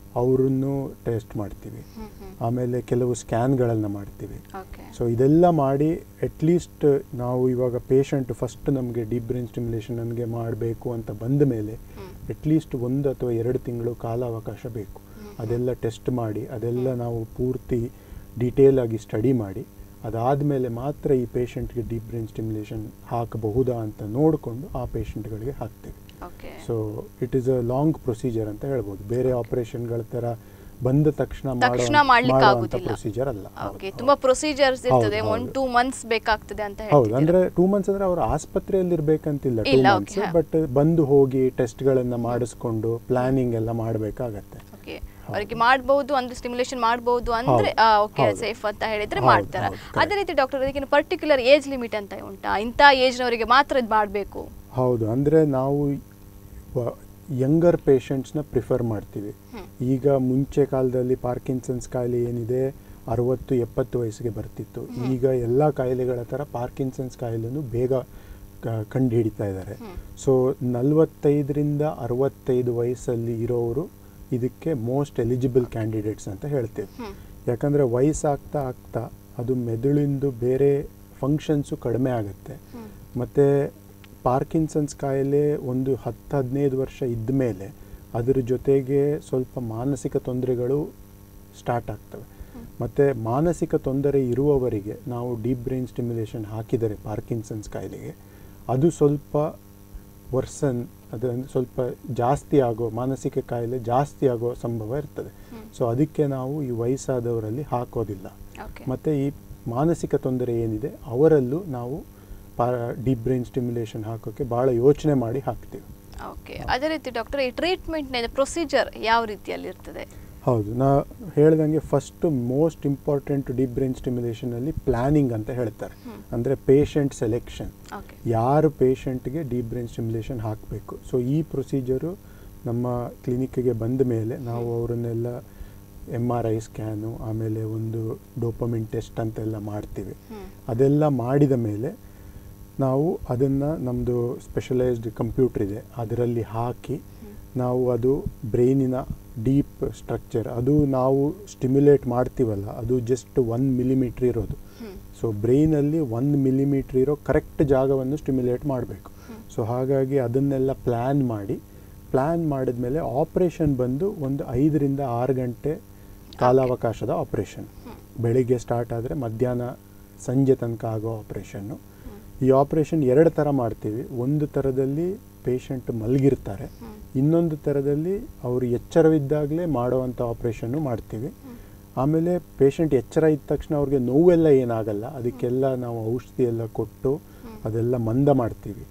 ಅವರನ್ನು ಟೆಸ್ಟ್ ಮಾಡ್ತೀವಿ ಹ್ಮ್ ಹ್ಮ್ ಆಮೇಲೆ ಕೆಲವು ಸ್ಕ್ಯಾನ್ಗಳನ್ನು ಮಾಡ್ತೀವಿ ಓಕೆ ಸೊ ಇದೆಲ್ಲ ಮಾಡಿ ಅಟ್ಲೀಸ್ಟ್ ನಾವು ಇವಾಗ ಪೇಷಂಟ್ ಫಸ್ಟ್ ನಮಗೆ ಡೀಪ್ ಬ್ರೈನ್ ಸ್ಟಿಮ್ಯುಲೇಷನ್ ನನಗೆ ಮಾಡಬೇಕು ಅಂತ ಬಂದ ಮೇಲೆ ಹ್ಮ್. ಅಟ್ಲೀಸ್ಟ್ ಒಂದು ಅಥವಾ ಎರಡು ತಿಂಗಳು ಕಾಲಾವಕಾಶ ಬೇಕು ಅದೆಲ್ಲ ಟೆಸ್ಟ್ ಮಾಡಿ ಅದೆಲ್ಲ ನಾವು ಪೂರ್ತಿ ಡೀಟೇಲ್ ಆಗಿ ಸ್ಟಡಿ ಮಾಡಿ ಅದಾದಮೇಲೆ ಮಾತ್ರ ಈ ಪೇಷಂಟ್ಗೆ ಡೀಪ್ ಬ್ರೈನ್ ಸ್ಟಿಮ್ಯುಲೇಷನ್ ಹಾಕಬಹುದಾ ಅಂತ ನೋಡಿಕೊಂಡು ಆ ಪೇಷಂಟ್ಗಳಿಗೆ ಹಾಕ್ತೇವೆ okay so it is a long procedure ಅಂತ ಹೇಳ್ಬೋದು ಬೇರೆ ಆಪರೇಷನ್ಗಳ ಥರ ಬಂದ ತಕ್ಷಣ ತಕ್ಷಣ ಮಾಡ್ಲಿಕ್ಕೆ ಆಗುದಿಲ್ಲ ಪ್ರೊಸೀಜರ್ ಅಲ್ಲ ಓಕೆ ತುಂಬಾ ಪ್ರೊಸೀಜರ್ಸ್ ಇರ್ತದೆ ಹೌದು, ಒನ್ ಹೌದು. ಟೂ ಮಂತ್ಸ್ ಬೇಕಾಗ್ತದೆ ಅಂತ ಹೌದು ಹೇಳ್ತಿದ್ದೀರಾ ಅಂದ್ರೆ ಟೂ ಮಂತ್ಸ್ ಅಂದ್ರೆ ಅವರು ಆಸ್ಪತ್ರೆಯಲ್ಲಿ ಇರ್ಬೇಕಂತಿಲ್ಲ ಟೂ ಇಲ್ಲ, ಮಂತ್ಸ್ okay, ಹಾ. ಬಟ್ ಬಂದು ಹೋಗಿ ಟೆಸ್ಟ್ಗಳನ್ನ ಮಾಡಿಸ್ಕೊಂಡು ಪ್ಲಾನಿಂಗ್ ಎಲ್ಲ ಮಾಡಬೇಕಾಗತ್ತೆ ಓಕೆ ಅವರಿಗೆ ಮಾಡಬಹುದು ಅಂದ್ರೆ ಸ್ಟಿಮ್ಯುಲೇಷನ್ ಮಾಡಬಹುದು ಅಂದ್ರೆ ಹೌದು, ಓಕೆ ಹೌದು. ಸೇಫ್ ಅಂತ ಹೇಳಿದ್ರೆ ಹೌದು, ಮಾಡ್ತಾರ ಹೌದು, correct. ಅದೇ ರೀತಿ ಡಾಕ್ಟರ್ ಅದಕ್ಕೆ ಪರ್ಟಿಕ್ಯುಲರ್ ಏಜ್ ಲಿಮಿಟ್ ಅಂತ ಉಂಟಾ ಇಂಥ ಏಜ್ನವರಿಗೆ ಮಾತ್ರ ಇದು ಮಾಡಬೇಕು ಹೌದು ಅಂದ್ರೆ ನಾವು ಯಂಗರ್ ಪೇಷಂಟ್ಸ್ನ ಪ್ರಿಫರ್ ಮಾಡ್ತೀವಿ ಈಗ ಮುಂಚೆ ಕಾಲದಲ್ಲಿ ಪಾರ್ಕಿನ್ಸನ್ಸ್ ಕಾಯಿಲೆ ಏನಿದೆ ಅರವತ್ತು ಎಪ್ಪತ್ತು ವಯಸ್ಸಿಗೆ ಬರ್ತಿತ್ತು ಈಗ ಎಲ್ಲ ಕಾಯಿಲೆಗಳ ಥರ ಪಾರ್ಕಿನ್ಸನ್ಸ್ ಕಾಯಿಲೆನೂ ಬೇಗ ಕಂಡು ಹಿಡಿತಾ ಇದ್ದಾರೆ ಸೊ ನಲವತ್ತೈದರಿಂದ ಅರವತ್ತೈದು ವಯಸ್ಸಲ್ಲಿ ಇರೋರು ಇದಕ್ಕೆ ಮೋಸ್ಟ್ ಎಲಿಜಿಬಲ್ ಕ್ಯಾಂಡಿಡೇಟ್ಸ್ ಅಂತ ಹೇಳ್ತೇವೆ ಯಾಕಂದರೆ ವಯಸ್ಸಾಗ್ತಾ ಆಗ್ತಾ ಅದು ಮೆದುಳಿಂದು ಬೇರೆ ಫಂಕ್ಷನ್ಸು ಕಡಿಮೆ ಆಗುತ್ತೆ ಮತ್ತು ಪಾರ್ಕಿನ್ಸನ್ಸ್ ಕಾಯಿಲೆ ಒಂದು ಹತ್ತು ಹದಿನೈದು ವರ್ಷ ಇದ್ದ ಮೇಲೆ ಅದರ ಜೊತೆಗೆ ಸ್ವಲ್ಪ ಮಾನಸಿಕ ತೊಂದರೆಗಳು ಸ್ಟಾರ್ಟ್ ಆಗ್ತವೆ ಮತ್ತು ಮಾನಸಿಕ ತೊಂದರೆ ಇರುವವರಿಗೆ ನಾವು ಡೀಪ್ ಬ್ರೈನ್ ಸ್ಟಿಮ್ಯುಲೇಷನ್ ಹಾಕಿದರೆ ಪಾರ್ಕಿನ್ಸನ್ಸ್ ಕಾಯಿಲೆಗೆ ಅದು ಸ್ವಲ್ಪ ವರ್ಸನ್ ಅದರಿಂದ ಸ್ವಲ್ಪ ಜಾಸ್ತಿ ಆಗೋ ಮಾನಸಿಕ ಕಾಯಿಲೆ ಜಾಸ್ತಿ ಆಗೋ ಸಂಭವ ಇರ್ತದೆ ಸೊ ಅದಕ್ಕೆ ನಾವು ಈ ವಯಸ್ಸಾದವರಲ್ಲಿ ಹಾಕೋದಿಲ್ಲ ಓಕೆ ಮತ್ತು ಈ ಮಾನಸಿಕ ತೊಂದರೆ ಏನಿದೆ ಅವರಲ್ಲೂ ನಾವು ಪಾ ಡೀಪ್ ಬ್ರೈನ್ ಸ್ಟಿಮ್ಯುಲೇಷನ್ ಹಾಕೋಕ್ಕೆ ಭಾಳ ಯೋಚನೆ ಮಾಡಿ ಹಾಕ್ತೀವಿ ಓಕೆ ಅದೇ ರೀತಿ ಡಾಕ್ಟರ್ ಈ ಟ್ರೀಟ್ಮೆಂಟ್ ಪ್ರೊಸೀಜರ್ ಯಾವ ರೀತಿಯಲ್ಲಿ ಇರ್ತದೆ ಹೌದು ನಾ ಹೇಳ್ದಂಗೆ first most important deep brain ಸ್ಟಿಮ್ಯುಲೇಷನಲ್ಲಿ ಪ್ಲ್ಯಾನಿಂಗ್ ಅಂತ ಹೇಳ್ತಾರೆ ಅಂದರೆ ಪೇಷಂಟ್ ಸೆಲೆಕ್ಷನ್ ಓಕೆ ಯಾರು ಪೇಷಂಟ್ಗೆ ಡೀಪ್ ಬ್ರೈನ್ ಸ್ಟಿಮ್ಯುಲೇಷನ್ ಹಾಕಬೇಕು ಸೊ ಈ ಪ್ರೊಸೀಜರು ನಮ್ಮ ಕ್ಲಿನಿಕ್ಗೆ ಬಂದ ಮೇಲೆ ನಾವು ಅವರನ್ನೆಲ್ಲ ಎಮ್ ಆರ್ ಐ ಸ್ಕ್ಯಾನು ಆಮೇಲೆ ಒಂದು ಡೋಪಮಿನ್ ಟೆಸ್ಟ್ ಅಂತೆಲ್ಲ ಮಾಡ್ತೀವಿ ಅದೆಲ್ಲ ಮಾಡಿದ ಮೇಲೆ ನಾವು ಅದನ್ನು ನಮ್ಮದು ಸ್ಪೆಷಲೈಸ್ಡ್ ಕಂಪ್ಯೂಟರ್ ಇದೆ ಅದರಲ್ಲಿ ಹಾಕಿ ನಾವು ಅದು ಬ್ರೈನಿನ ಡೀಪ್ ಸ್ಟ್ರಕ್ಚರ್ ಅದು ನಾವು ಸ್ಟಿಮ್ಯುಲೇಟ್ ಮಾಡ್ತೀವಲ್ಲ ಅದು ಜಸ್ಟ್ ಒನ್ ಮಿಲಿಮೀಟ್ರ್ ಇರೋದು ಸೊ ಬ್ರೈನಲ್ಲಿ ಒಂದು ಮಿಲಿಮೀಟ್ರ್ ಇರೋ ಕರೆಕ್ಟ್ ಜಾಗವನ್ನು ಸ್ಟಿಮ್ಯುಲೇಟ್ ಮಾಡಬೇಕು ಸೊ ಹಾಗಾಗಿ ಅದನ್ನೆಲ್ಲ ಪ್ಲ್ಯಾನ್ ಮಾಡಿ ಪ್ಲ್ಯಾನ್ ಮಾಡಿದ್ಮೇಲೆ ಆಪ್ರೇಷನ್ ಬಂದು ಒಂದು ಐದರಿಂದ ಆರು ಗಂಟೆ ಕಾಲಾವಕಾಶದ ಆಪ್ರೇಷನ್ ಬೆಳಿಗ್ಗೆ ಸ್ಟಾರ್ಟ್ ಆದರೆ ಮಧ್ಯಾಹ್ನ ಸಂಜೆ ತನಕ ಆಗೋ ಆಪ್ರೇಷನ್ನು ಈ ಆಪ್ರೇಷನ್ ಎರಡು ಥರ ಮಾಡ್ತೀವಿ ಒಂದು ಥರದಲ್ಲಿ ಪೇಷಂಟ್ ಮಲಗಿರ್ತಾರೆ ಇನ್ನೊಂದು ಥರದಲ್ಲಿ ಅವರು ಎಚ್ಚರವಿದ್ದಾಗಲೇ ಮಾಡೋವಂಥ ಆಪ್ರೇಷನ್ನು ಮಾಡ್ತೀವಿ ಆಮೇಲೆ ಪೇಷಂಟ್ ಎಚ್ಚರ ಇದ್ದ ತಕ್ಷಣ ಅವ್ರಿಗೆ ನೋವೆಲ್ಲ ಏನಾಗಲ್ಲ ಅದಕ್ಕೆಲ್ಲ ನಾವು ಔಷಧಿ ಎಲ್ಲ ಕೊಟ್ಟು ಅದೆಲ್ಲ ಮಂದ ಮಾಡ್ತೀವಿ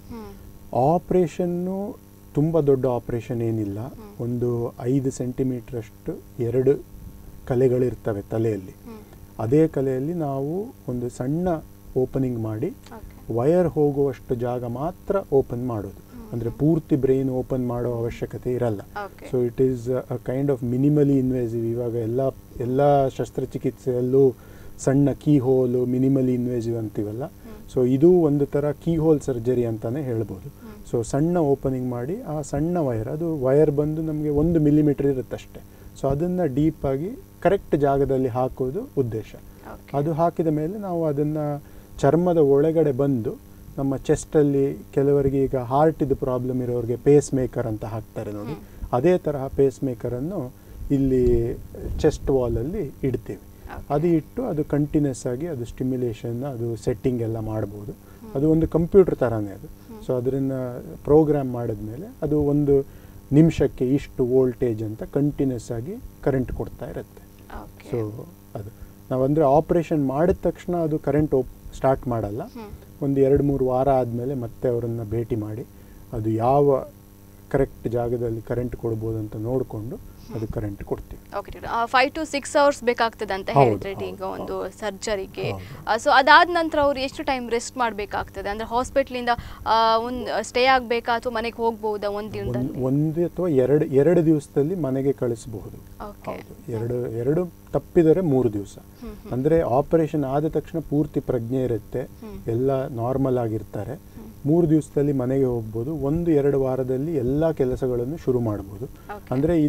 ಆಪ್ರೇಷನ್ನು ತುಂಬ ದೊಡ್ಡ ಆಪ್ರೇಷನ್ ಏನಿಲ್ಲ ಒಂದು ಐದು ಸೆಂಟಿಮೀಟ್ರಷ್ಟು ಎರಡು ಕಲೆಗಳಿರ್ತವೆ ತಲೆಯಲ್ಲಿ ಅದೇ ಕಲೆಯಲ್ಲಿ ನಾವು ಒಂದು ಸಣ್ಣ ಓಪನಿಂಗ್ ಮಾಡಿ ಓಕೆ ವಯರ್ ಹೋಗುವಷ್ಟು ಜಾಗ ಮಾತ್ರ ಓಪನ್ ಮಾಡೋದು ಅಂದರೆ ಪೂರ್ತಿ ಬ್ರೈನ್ ಓಪನ್ ಮಾಡೋ ಅವಶ್ಯಕತೆ ಇರಲ್ಲ okay so it is a kind of minimally invasive ಇವಾಗ ಎಲ್ಲ ಎಲ್ಲ ಶಸ್ತ್ರಚಿಕಿತ್ಸೆಯಲ್ಲೂ ಸಣ್ಣ ಕೀ ಹೋಲು ಮಿನಿಮಲಿ ಇನ್ವೇಸಿವ್ ಅಂತೀವಲ್ಲ ಸೊ ಇದು ಒಂದು ಥರ ಕೀ ಹೋಲ್ ಸರ್ಜರಿ ಅಂತಲೇ ಹೇಳ್ಬೋದು ಸೊ ಸಣ್ಣ ಓಪನಿಂಗ್ ಮಾಡಿ ಆ ಸಣ್ಣ ವಯರ್ ಅದು ವಯರ್ ಬಂದು ನಮಗೆ ಒಂದು ಮಿಲಿಮೀಟರ್ ಇರುತ್ತಷ್ಟೇ ಸೊ ಅದನ್ನು ಡೀಪಾಗಿ ಕರೆಕ್ಟ್ ಜಾಗದಲ್ಲಿ ಹಾಕೋದು ಉದ್ದೇಶ ಓಕೆ ಅದು ಹಾಕಿದ ಮೇಲೆ ನಾವು ಅದನ್ನು ಚರ್ಮದ ಒಳಗಡೆ ಬಂದು ನಮ್ಮ ಚೆಸ್ಟಲ್ಲಿ ಕೆಲವರಿಗೆ ಈಗ ಹಾರ್ಟಿದು ಪ್ರಾಬ್ಲಮ್ ಇರೋರಿಗೆ ಪೇಸ್ ಮೇಕರ್ ಅಂತ ಹಾಕ್ತಾರೆ ನೋಡಿ ಅದೇ ತರಹ ಪೇಸ್ ಮೇಕರನ್ನು ಇಲ್ಲಿ ಚೆಸ್ಟ್ ವಾಲಲ್ಲಿ ಇಡ್ತೀವಿ ಅದು ಇಟ್ಟು ಅದು ಕಂಟಿನ್ಯೂಸ್ ಆಗಿ ಅದು ಸ್ಟಿಮ್ಯುಲೇಷನ್ ಅದು ಸೆಟ್ಟಿಂಗ್ ಎಲ್ಲ ಮಾಡ್ಬೋದು ಅದು ಒಂದು ಕಂಪ್ಯೂಟರ್ ಥರನೇ ಅದು ಸೊ ಅದನ್ನು ಪ್ರೋಗ್ರಾಮ್ ಮಾಡಿದ್ಮೇಲೆ ಅದು ಒಂದು ನಿಮಿಷಕ್ಕೆ ಇಷ್ಟು ವೋಲ್ಟೇಜ್ ಅಂತ ಕಂಟಿನ್ಯೂಸ್ ಆಗಿ ಕರೆಂಟ್ ಕೊಡ್ತಾ ಇರುತ್ತೆ ಓಕೆ ಸೊ ಅದು ನಾವಂದರೆ ಆಪ್ರೇಷನ್ ಮಾಡಿದ ತಕ್ಷಣ ಅದು ಕರೆಂಟ್ ಓಪ್ ಸ್ಟಾರ್ಟ್ ಮಾಡಲ್ಲ ಒಂದು ಎರಡು ಮೂರು ವಾರ ಆದಮೇಲೆ ಮತ್ತೆ ಅವರನ್ನು ಭೇಟಿ ಮಾಡಿ ಅದು ಯಾವ ಕರೆಕ್ಟ್ ಜಾಗದಲ್ಲಿ ಕರೆಂಟ್ ಕೊಡ್ಬೋದು ಅಂತ ನೋಡಿಕೊಂಡು ಅದು ಕರೆಂಟ್ ಕೊಡ್ತೀವಿ okay five to six hours ಬೇಕಾಗ್ತದೆ ಅಂತ ಹೌದು, ಹೇಳಿದ್ರೆ ಹೌದು, ಈಗ ಒಂದು ಹೌದು. ಸರ್ಜರಿಗೆ ಹೌದು. ಸೊ ಅದಾದ ನಂತರ ಅವ್ರು ಎಷ್ಟು ಟೈಮ್ ರೆಸ್ಟ್ ಮಾಡಬೇಕಾಗ್ತದೆ ಅಂದ್ರೆ ಹಾಸ್ಪಿಟ್ಲಿಂದ ಒಂದು ಸ್ಟೇ ಆಗಬೇಕಾ ಅಥವಾ ಮನೆಗೆ ಹೋಗ್ಬೋದಾ ಒಂದು ಒಂದು ದಿನದಲ್ಲಿ ಒಂದು ಅಥವಾ ಎರಡು ಎರಡು ದಿವಸದಲ್ಲಿ ಮನೆಗೆ ಕಳಿಸಬಹುದು ಓಕೆ ಹೌದು ಎರಡು ಎರಡು ತಪ್ಪಿದರೆ ಮೂರು ದಿವಸ ಅಂದರೆ ಆಪರೇಷನ್ ಆದ ತಕ್ಷಣ ಪೂರ್ತಿ ಪ್ರಜ್ಞೆ ಇರುತ್ತೆ ಎಲ್ಲ ನಾರ್ಮಲ್ ಆಗಿರ್ತಾರೆ ಮೂರು ದಿವಸದಲ್ಲಿ ಮನೆಗೆ ಹೋಗ್ಬೋದು ಒಂದು ಎರಡು ವಾರದಲ್ಲಿ ಎಲ್ಲ ಕೆಲಸಗಳನ್ನು ಶುರು ಮಾಡ್ಬೋದು Okay. ಅಂದರೆ ಇದು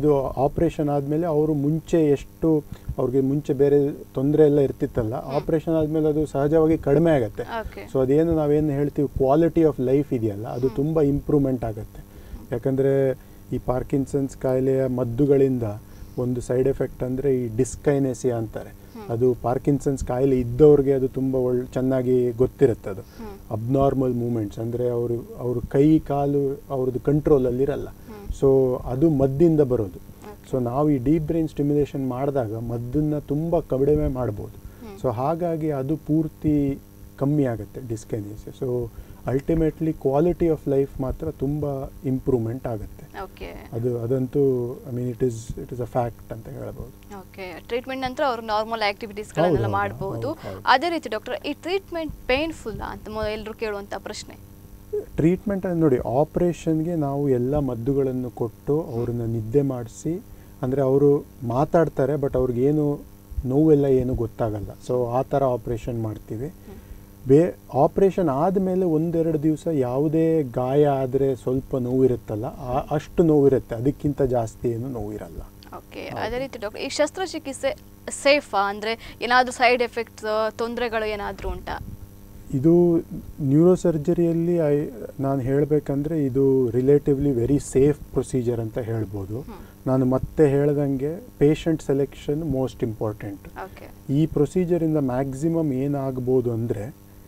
ಆಪ್ರೇಷನ್ ಆದಮೇಲೆ ಅವರು ಮುಂಚೆ ಎಷ್ಟು ಅವ್ರಿಗೆ ಮುಂಚೆ ಬೇರೆ ತೊಂದರೆ ಎಲ್ಲ ಇರ್ತಿತ್ತಲ್ಲ ಆಪ್ರೇಷನ್ ಆದಮೇಲೆ ಅದು ಸಹಜವಾಗಿ ಕಡಿಮೆ ಆಗುತ್ತೆ ಓಕೆ ಸೊ ಅದೇನು ನಾವೇನು ಹೇಳ್ತೀವಿ ಕ್ವಾಲಿಟಿ ಆಫ್ ಲೈಫ್ ಇದೆಯಲ್ಲ ಅದು ತುಂಬ ಇಂಪ್ರೂವ್ಮೆಂಟ್ ಆಗುತ್ತೆ ಯಾಕಂದರೆ ಈ ಪಾರ್ಕಿನ್ಸನ್ಸ್ ಕಾಯಿಲೆಯ ಮದ್ದುಗಳಿಂದ ಒಂದು ಸೈಡ್ ಎಫೆಕ್ಟ್ ಅಂದರೆ ಈ ಡಿಸ್ಕೈನೆಸಿಯಾ ಅಂತಾರೆ ಅದು ಪಾರ್ಕಿನ್ಸನ್ಸ್ ಕಾಯಿಲೆ ಇದ್ದವ್ರಿಗೆ ಅದು ತುಂಬ ಒಳ್ಳೆ ಚೆನ್ನಾಗಿ ಗೊತ್ತಿರುತ್ತೆ ಅದು ಅಬ್ನಾರ್ಮಲ್ ಮೂಮೆಂಟ್ಸ್ ಅಂದರೆ ಅವರು ಅವ್ರ ಕೈ ಕಾಲು ಅವ್ರದ್ದು ಕಂಟ್ರೋಲಲ್ಲಿರಲ್ಲ ಸೊ ಅದು ಮದ್ದಿಂದ ಬರೋದು ಸೊ ನಾವು ಈ ಡೀಪ್ ಬ್ರೈನ್ ಸ್ಟಿಮ್ಯುಲೇಷನ್ ಮಾಡಿದಾಗ ಮದ್ದನ್ನು ತುಂಬ ಕಡಿಮೆ ಮಾಡ್ಬೋದು ಸೊ ಹಾಗಾಗಿ ಅದು ಪೂರ್ತಿ ಕಮ್ಮಿ ಆಗುತ್ತೆ dyskinesia so ultimately quality of life ಮಾತ್ರ ತುಂಬ ಇಂಪ್ರೂವ್ಮೆಂಟ್ ಆಗುತ್ತೆ ಓಕೆ ಅದು ಅದಂತೂ I mean it is it is a fact ಅಂತ ಹೇಳ್ಬೋದು ಓಕೆ ಟ್ರೀಟ್ಮೆಂಟ್ ನಂತರ ಅವರು ನಾರ್ಮಲ್ ಆಕ್ಟಿವಿಟೀಸ್ಗಳನ್ನೆಲ್ಲ ಹೌದು, ಹೌದು, ಮಾಡಬಹುದು ಹೌದು, ಹೌದು. ಅದೇ ರೀತಿ ಡಾಕ್ಟರ್ ಈ ಟ್ರೀಟ್ಮೆಂಟ್ ಪೇನ್ಫುಲ್ ಅಂತ ಎಲ್ಲರೂ ಕೇಳುವಂತ ಪ್ರಶ್ನೆ ಟ್ರೀಟ್ಮೆಂಟ್ ಅಂದ್ರೆ ನೋಡಿ ಆಪ್ರೇಷನ್ಗೆ ನಾವು ಎಲ್ಲ ಮದ್ದುಗಳನ್ನು ಕೊಟ್ಟು ಅವ್ರನ್ನ ನಿದ್ದೆ ಮಾಡಿಸಿ ಅಂದರೆ ಅವರು ಮಾತಾಡ್ತಾರೆ ಬಟ್ ಅವ್ರಿಗೇನು ನೋವೆಲ್ಲ ಏನು ಗೊತ್ತಾಗಲ್ಲ ಸೊ ಆ ಥರ ಆಪ್ರೇಷನ್ ಮಾಡ್ತೀವಿ ಬೇ ಆಪ್ರೇಷನ್ ಆದಮೇಲೆ ಒಂದೆರಡು ದಿವಸ ಯಾವುದೇ ಗಾಯ ಆದರೆ ಸ್ವಲ್ಪ ನೋವಿರುತ್ತಲ್ಲ ಆ- ಅಷ್ಟು ನೋವಿರುತ್ತೆ ಅದಕ್ಕಿಂತ ಜಾಸ್ತಿ ಏನು ನೋವಿರಲ್ಲ ಓಕೆ ಅದೇ ರೀತಿ ಡಾಕ್ಟರ್ ಈ ಶಸ್ತ್ರಚಿಕಿತ್ಸೆ ಸೇಫಾ ಅಂದ್ರೆ ಏನಾದರೂ ಸೈಡ್ ಎಫೆಕ್ಟ್ಸ್ ತೊಂದರೆಗಳು ಏನಾದರೂ ಉಂಟಾ ಇದು ನ್ಯೂರೋಸರ್ಜರಿಯಲ್ಲಿ ಐ ನಾನು ಹೇಳಬೇಕಂದ್ರೆ ಇದು ರಿಲೇಟಿವ್ಲಿ ವೆರಿ ಸೇಫ್ ಪ್ರೊಸೀಜರ್ ಅಂತ ಹೇಳ್ಬೋದು ನಾನು ಮತ್ತೆ ಹೇಳ್ದಂಗೆ patient selection most important okay ಈ ಪ್ರೊಸೀಜರಿಂದ ಮ್ಯಾಕ್ಸಿಮಮ್ ಏನಾಗ್ಬೋದು ಅಂದರೆ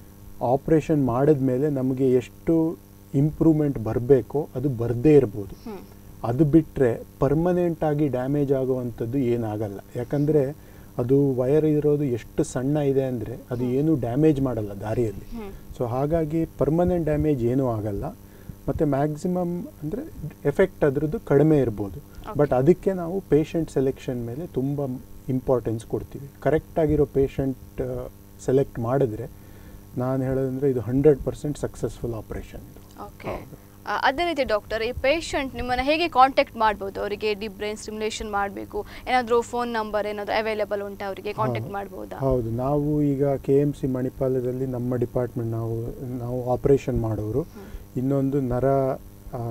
ಆಪ್ರೇಷನ್ ಮಾಡಿದ್ಮೇಲೆ ನಮಗೆ ಎಷ್ಟು ಇಂಪ್ರೂವ್ಮೆಂಟ್ ಬರಬೇಕೋ ಅದು ಬರದೇ ಇರ್ಬೋದು ಹ್ಮ್ ಅದು ಬಿಟ್ಟರೆ ಪರ್ಮನೆಂಟ್ ಆಗಿ ಡ್ಯಾಮೇಜ್ ಆಗುವಂಥದ್ದು ಏನಾಗಲ್ಲ ಯಾಕಂದರೆ ಅದು ವಯರ್ ಇರೋದು ಎಷ್ಟು ಸಣ್ಣ ಇದೆ ಅಂದರೆ ಅದು ಏನು ಡ್ಯಾಮೇಜ್ ಮಾಡಲ್ಲ ದಾರಿಯಲ್ಲಿ ಹ್ಮ್ ಸೊ ಹಾಗಾಗಿ ಪರ್ಮನೆಂಟ್ ಡ್ಯಾಮೇಜ್ ಏನೂ ಆಗಲ್ಲ ಮತ್ತು ಮ್ಯಾಕ್ಸಿಮಮ್ ಅಂದರೆ ಎಫೆಕ್ಟ್ ಅದರದ್ದು ಕಡಿಮೆ ಇರ್ಬೋದು ಬಟ್ ಅದಕ್ಕೆ ನಾವು ಪೇಷಂಟ್ ಸೆಲೆಕ್ಷನ್ ಮೇಲೆ ತುಂಬ ಇಂಪಾರ್ಟೆನ್ಸ್ ಕೊಡ್ತೀವಿ ಕರೆಕ್ಟಾಗಿರೋ ಪೇಷಂಟ್ ಸೆಲೆಕ್ಟ್ ಮಾಡಿದ್ರೆ ನಾನು ಹೇಳೋದಂದರೆ ಇದು ಹಂಡ್ರೆಡ್ ಪರ್ಸೆಂಟ್ ಸಕ್ಸಸ್ಫುಲ್ ಆಪ್ರೇಷನ್ ಇದು ಓಕೆ ಅದೇ ರೀತಿ ಡಾಕ್ಟರ್ ಈ ಪೇಷಂಟ್ ನಿಮ್ಮನ್ನು ಹೇಗೆ ಕಾಂಟ್ಯಾಕ್ಟ್ ಮಾಡ್ಬೋದು ಅವರಿಗೆ ಡಿಪ್ ಬ್ರೈನ್ ಸ್ಟಿಮ್ಯುಲೇಷನ್ ಮಾಡಬೇಕು ಏನಾದರೂ ಫೋನ್ ನಂಬರ್ ಏನಾದರೂ ಅವೈಲೇಬಲ್ ಉಂಟಾ ಅವರಿಗೆ ಕಾಂಟ್ಯಾಕ್ಟ್ ಮಾಡ್ಬೋದಾ ಹೌದು ನಾವು ಈಗ ಕೆ ಎಮ್ ಸಿ ಮಣಿಪಾಲದಲ್ಲಿ ನಮ್ಮ ಡಿಪಾರ್ಟ್ಮೆಂಟ್ ನಾವು ನಾವು ಆಪರೇಷನ್ ಮಾಡೋರು ಇನ್ನೊಂದು ನರ ಆ,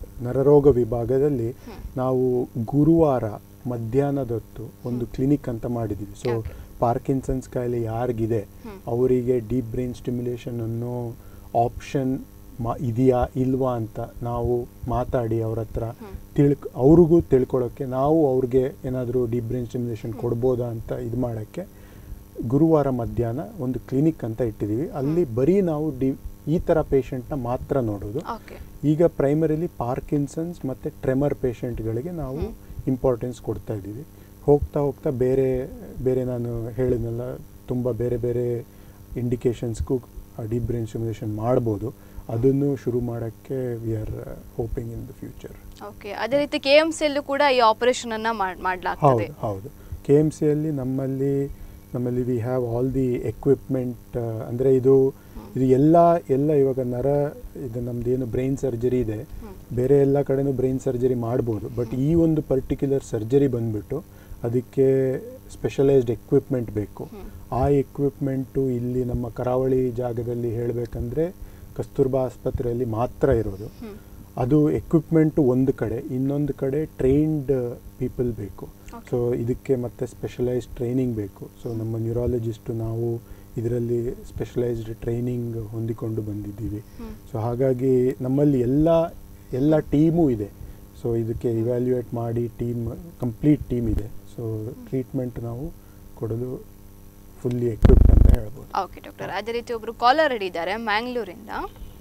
ನರರೋಗ ವಿಭಾಗದಲ್ಲಿ ನಾವು ಗುರುವಾರ ಮಧ್ಯಾಹ್ನದೊತ್ತು ಒಂದು ಕ್ಲಿನಿಕ್ ಅಂತ ಮಾಡಿದ್ದೀವಿ ಸೊ ಪಾರ್ಕಿನ್ಸನ್ಸ್ ಕಾಯಿಲೆ ಯಾರಿಗಿದೆ ಅವರಿಗೆ ಡೀಪ್ ಬ್ರೈನ್ ಸ್ಟಿಮ್ಯುಲೇಷನ್ ಅನ್ನೋ ಆಪ್ಷನ್ ಮಾ ಇದೆಯಾ ಇಲ್ವಾ ಅಂತ ನಾವು ಮಾತಾಡಿ ಅವ್ರ ಹತ್ರ ತಿಳ್ಕ್ ಅವ್ರಿಗೂ ತಿಳ್ಕೊಳ್ಳೋಕ್ಕೆ ನಾವು ಅವ್ರಿಗೆ ಏನಾದರೂ ಡೀಪ್ ಬ್ರೈನ್ ಸ್ಟಿಮ್ಯುಲೇಷನ್ ಕೊಡ್ಬೋದಾ ಅಂತ ಇದು ಮಾಡೋಕ್ಕೆ ಗುರುವಾರ ಮಧ್ಯಾಹ್ನ ಒಂದು ಕ್ಲಿನಿಕ್ ಅಂತ ಇಟ್ಟಿದ್ದೀವಿ ಅಲ್ಲಿ ಬರೀ ನಾವು ಡಿ ಈ ಥರ ಪೇಷಂಟ್ನ ಮಾತ್ರ ನೋಡೋದು ಓಕೆ ಈಗ ಪ್ರೈಮರಿಲಿ ಪಾರ್ಕಿನ್ಸನ್ಸ್ ಮತ್ತು ಟ್ರೆಮರ್ ಪೇಷಂಟ್ಗಳಿಗೆ ನಾವು ಇಂಪಾರ್ಟೆನ್ಸ್ ಕೊಡ್ತಾ ಇದ್ದೀವಿ ಹೋಗ್ತಾ ಹೋಗ್ತಾ ಬೇರೆ ಬೇರೆ ನಾನು ಹೇಳಿದ್ನಲ್ಲ ತುಂಬ ಬೇರೆ ಬೇರೆ ಇಂಡಿಕೇಶನ್ಸ್ಗೂ ಡೀಪ್ ಬ್ರೈನ್ ಸ್ಟಿಮ್ಯುಲೇಷನ್ ಮಾಡ್ಬೋದು ಅದನ್ನು ಶುರು ಮಾಡೋಕ್ಕೆ we are hoping in the future okay ಅದೇ ರೀತಿ ಕೆ ಎಮ್ ಸಿಯಲ್ಲೂ ಕೂಡ ಈ ಆಪರೇಷನ್ ಅನ್ನ ಮಾಡ್- ಮಾಡ್ಲಾಗ್ತದೆ ಹೌದು ಹೌದು ಕೆ ಎಮ್ ಸಿಯಲ್ಲಿ ನಮ್ಮಲ್ಲಿ ನಮ್ಮಲ್ಲಿ we have all the equipment ಅಂದರೆ ಇದು ಇದು ಎಲ್ಲ ಎಲ್ಲ ಇವಾಗ ನರ ಇದು ನಮ್ದು ಏನು ಬ್ರೈನ್ ಸರ್ಜರಿ ಇದೆ ಬೇರೆ ಎಲ್ಲ ಕಡೆನೂ ಬ್ರೈನ್ ಸರ್ಜರಿ ಮಾಡ್ಬೋದು ಬಟ್ ಈ ಒಂದು ಪರ್ಟಿಕ್ಯುಲರ್ ಸರ್ಜರಿ ಬಂದ್ಬಿಟ್ಟು ಅದಕ್ಕೆ ಸ್ಪೆಷಲೈಸ್ಡ್ ಎಕ್ವಿಪ್ಮೆಂಟ್ ಬೇಕು ಆ ಎಕ್ವಿಪ್ಮೆಂಟು ಇಲ್ಲಿ ನಮ್ಮ ಕರಾವಳಿ ಜಾಗದಲ್ಲಿ ಹೇಳಬೇಕಂದ್ರೆ ಕಸ್ತೂರ್ಬಾ ಆಸ್ಪತ್ರೆಯಲ್ಲಿ ಮಾತ್ರ ಇರೋದು ಅದು ಎಕ್ವಿಪ್ಮೆಂಟು ಒಂದು ಕಡೆ ಇನ್ನೊಂದು ಕಡೆ ಟ್ರೈನ್ಡ್ ಪೀಪಲ್ ಬೇಕು ಸೊ ಇದಕ್ಕೆ ಮತ್ತೆ ಸ್ಪೆಷಲೈಸ್ಡ್ ಟ್ರೈನಿಂಗ್ ಬೇಕು ಸೊ ನಮ್ಮ ನ್ಯೂರಾಲಜಿಸ್ಟು ನಾವು ಇದರಲ್ಲಿ ಸ್ಪೆಷಲೈಸ್ಡ್ ಟ್ರೈನಿಂಗ್ ಹೊಂದಿಕೊಂಡು ಬಂದಿದ್ದೀವಿ ಸೊ ಹಾಗಾಗಿ ನಮ್ಮಲ್ಲಿ ಎಲ್ಲ ಎಲ್ಲ ಟೀಮು ಇದೆ ಸೊ ಇದಕ್ಕೆ ಇವ್ಯಾಲ್ಯೂಯೇಟ್ ಮಾಡಿ ಟೀಮ್ ಕಂಪ್ಲೀಟ್ ಟೀಮ್ ಇದೆ ಸೊ ಟ್ರೀಟ್ಮೆಂಟ್ ನಾವು ಕೊಡಲು ಫುಲ್ಲಿ ಎಕ್ವಿಪ್ಡ್ ಅಂತ ಹೇಳ್ಬೋದು ಓಕೆ ಡಾಕ್ಟರ್ ಅದೇ ರೀತಿ ಒಬ್ರು ಕಾಲರ್ ಇದ್ದಾರೆ ಮ್ಯಾಂಗ್ಳೂರಿಂದ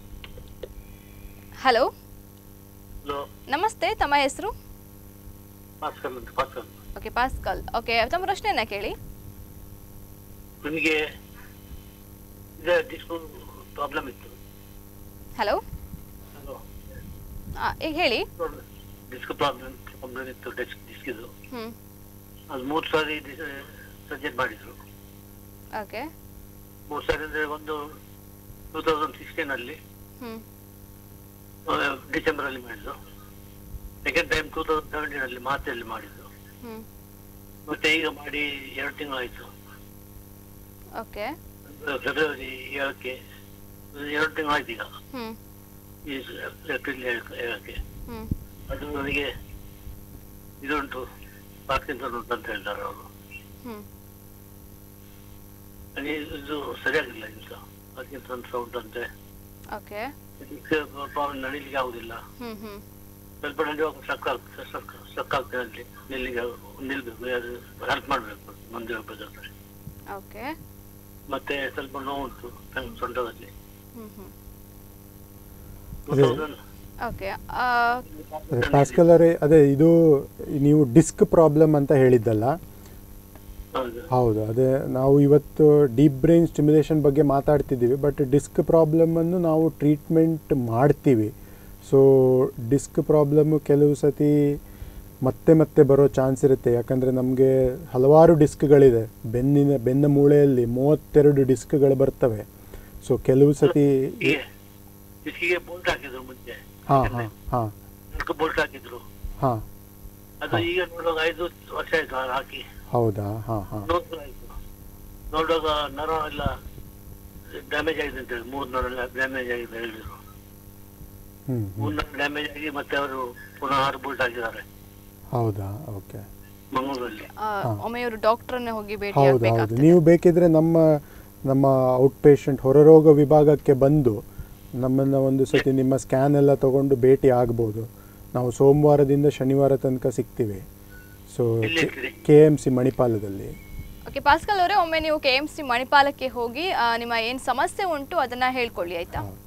ಹಲೋ ಹಲೋ ನಮಸ್ತೆ ತಮ್ಮ ಹೆಸರು ಭಾಸ್ಕರ್ ಅಂತ ಭಾಸ್ಕರ್ ಓಕೆ ಪಾಸ್ಕಲ್ ಓಕೆ ತಮ್ಮ ಪ್ರಶ್ನೆಯನ್ನ ಕೇಳಿ ನಿಮಗೆ ಇದೆ ಡಿಸ್ಕ್ ಪ್ರಾಬ್ಲಮ್ ಇತ್ತು ಹಲೋ ಹಲೋ ಈಗ ಹೇಳಿ ಡಿಸ್ಕ್ ಪ್ರಾಬ್ಲಮ್ ಪ್ರಾಬ್ಲಮ್ ಇತ್ತು ಡಿಸ್ಕ್ ಡಿಸ್ಕ್ ಇದು ಹ್ಮ್ ಅದು ಮೂರು ಸಾರಿ ಸರ್ಜರಿ ಮಾಡಿದ್ರು ಓಕೆ ಮೂರು ಸಾರಿ ಅಂದ್ರೆ ಒಂದು ಟೂ ತೌಸಂಡ್ ಸಿಕ್ಸ್ಟೀನ್ ಅಲ್ಲಿ ಹ್ಮ್ ಡಿಸೆಂಬರ್ ಅಲ್ಲಿ ಮಾಡಿದ್ರು second time two thousand seventeen ಅಲ್ಲಿ ಮಾರ್ಚಲ್ಲಿ ಮಾಡಿದ್ರು ಹ್ಮ್ ಮತ್ತೆ ಈಗ ಮಾಡಿ ಎರಡು ತಿಂಗಳಾಯ್ತು ಓಕೆ ಫೆಬ್ರವರಿ ಏಳಕ್ಕೆ ಎರಡು ತಿಂಗಳಾಯ್ತು ಈಗ ಹ್ಮ್ ಈ ಏಪ್ರಿಲ್ ಏಳಕ್ಕೆ ಏಳಕ್ಕೆ ಹ್ಮ್ ಅದು ನನಗೆ ಇದುಂಟು ಪಾರ್ಕಿನ್ಸನ್ ಉಂಟು ಅಂತ ಹೇಳ್ತಾರೆ ಅವರು ಹ್ಮ್ ನನಗೆ ಇದು ಸರಿಯಾಗಿಲ್ಲ ಇಂತ ಪಾರ್ಕಿನ್ಸನ್ ಉಂಟಂತೆ ಓಕೆ ಇದಕ್ಕೆ ಪ್ರಾಬ್ಲಮ್ ನಡೀಲಿಕ್ಕೆ ಆಗುದಿಲ್ಲ ಹ್ಮ್ ಹ್ಮ್ ಸ್ವಲ್ಪ ನಡೆಯುವಾಗ ಸ್ಟ್ರಕ್ ಆಗ್ತದೆ ಸ್ಟ್ರಕ್ ಸ್ಟ್ರಕ್ ಆಗ್ತದೆ ಅಲ್ಲಿ ನಿಲ್ಲಿಗೆ ನಿಲ್ಬೇಕು ಯಾರು ಹೆಲ್ಪ್ ಮಾಡ್ಬೇಕು ಮುಂದೆ ಹೋಗ್ಬೇಕಾದ್ರೆ ಓಕೆ ಮತ್ತೆ ಸ್ವಲ್ಪ ನೋವುಂಟು ನಂಗೆ ಸೊಂಟದಲ್ಲಿ ಹ್ಮ್ ಹ್ಮ್ ಅದೇ. ಓಕೆ ಅದೇ ಪ್ಯಾಸ್ಕಲ್ ಅವರೇ ಅದೇ ಇದು ನೀವು ಡಿಸ್ಕ್ ಪ್ರಾಬ್ಲಮ್ ಅಂತ ಹೇಳಿದ್ದಲ್ಲ ಹೌದು ಹೌದು ಅದೇ ನಾವು ಇವತ್ತು ಡೀಪ್ ಬ್ರೈನ್ ಸ್ಟಿಮ್ಯುಲೇಷನ್ ಬಗ್ಗೆ ಮಾತಾಡ್ತಿದ್ದೀವಿ ಬಟ್ ಡಿಸ್ಕ್ ಪ್ರಾಬ್ಲಮನ್ನು ನಾವು ಟ್ರೀಟ್ಮೆಂಟ್ ಮಾಡ್ತೀವಿ ಸೊ ಡಿಸ್ಕ್ ಪ್ರಾಬ್ಲಮ್ಮು ಕೆಲವು ಸತಿ ಮತ್ತೆ ಮತ್ತೆ ಬರೋ ಚಾನ್ಸ್ ಇರುತ್ತೆ ಯಾಕಂದರೆ ನಮಗೆ ಹಲವಾರು ಡಿಸ್ಕ್ಗಳಿದೆ ಬೆನ್ನಿನ ಬೆನ್ನ ಮೂಳೆಯಲ್ಲಿ ಮೂವತ್ತೆರಡು ಡಿಸ್ಕ್ಗಳು ಬರ್ತವೆ ಸೊ ಕೆಲವು ಸತಿ ಹೀಗೆ ಬಿಸಿಗೆ ಬೋಲ್ಟ್ ಹಾಕಿದ್ರು ಮುಂಚೆ ಹಾಂ ಹಾಂ ಹಾಂ ಬೋಲ್ಟ್ ಹಾಕಿದ್ರು ಹಾಂ ಅದು ಈಗ ನೋಡುವಾಗ ಐದು ವರ್ಷ ಆಯ್ತು ಅದು ಹಾಕಿ ಹೌದಾ ಹಾಂ ಹಾಂ ನೋವು ಆಯ್ತು ನೋಡುವಾಗ ನರ ಎಲ್ಲ ಡ್ಯಾಮೇಜ್ ಆಗಿದೆ ಅಂತ ಹೇಳಿ ಮೂರು ನರ ಎಲ್ಲ ಡ್ಯಾಮೇಜ್ ಆಗಿದೆ ಹೇಳಿದ್ರು ಹ್ಞೂ ಮೂರು ನರ ಡ್ಯಾಮೇಜ್ ಆಗಿ ಮತ್ತೆ ಅವರು ಪುನಃ ಆರು ಬೋಲ್ಟ್ ಹಾಕಿದ್ದಾರೆ ಹೌದಾ ಓಕೆ ಮಂಗಳೂರಲ್ಲಿ ಒಮ್ಮೆ ಇವರು ಡಾಕ್ಟರ್ನೇ ಹೋಗಿ ಭೇಟಿ ಹೌದು ಹೌದು ಆಗ್ಬೇಕಾಗ್ತದೆ ನೀವು ಬೇಕಿದ್ರೆ ನಮ್ಮ ನಮ್ಮ ಔಟ್ ಪೇಷಂಟ್ ಹೊರರೋಗ ವಿಭಾಗಕ್ಕೆ ಬಂದು ನಮ್ಮನ್ನು ಒಂದು ಸತಿ ನಿಮ್ಮ ಸ್ಕ್ಯಾನ್ ಎಲ್ಲ ತಗೊಂಡು ಭೇಟಿ ಆಗ್ಬೋದು ನಾವು ಸೋಮವಾರದಿಂದ ಶನಿವಾರ ತನಕ ಸಿಗ್ತೀವಿ ಸೊ ಎಲ್ಲಿ ಇರ್ತೀರಿ? ಕೆ ಎಮ್ ಸಿ ಮಣಿಪಾಲದಲ್ಲಿ ಓಕೆ ಪಾಸ್ಕಲ್ ಅವರೇ ಒಮ್ಮೆ ನೀವು ಕೆ ಎಂ ಸಿ ಮಣಿಪಾಲಕ್ಕೆ ಹೋಗಿ ಆ, ನಿಮ್ಮ ಏನು ಸಮಸ್ಯೆ ಉಂಟು ಅದನ್ನ ಹೇಳ್ಕೊಳ್ಳಿ ಆಯ್ತಾ ಹೌದು.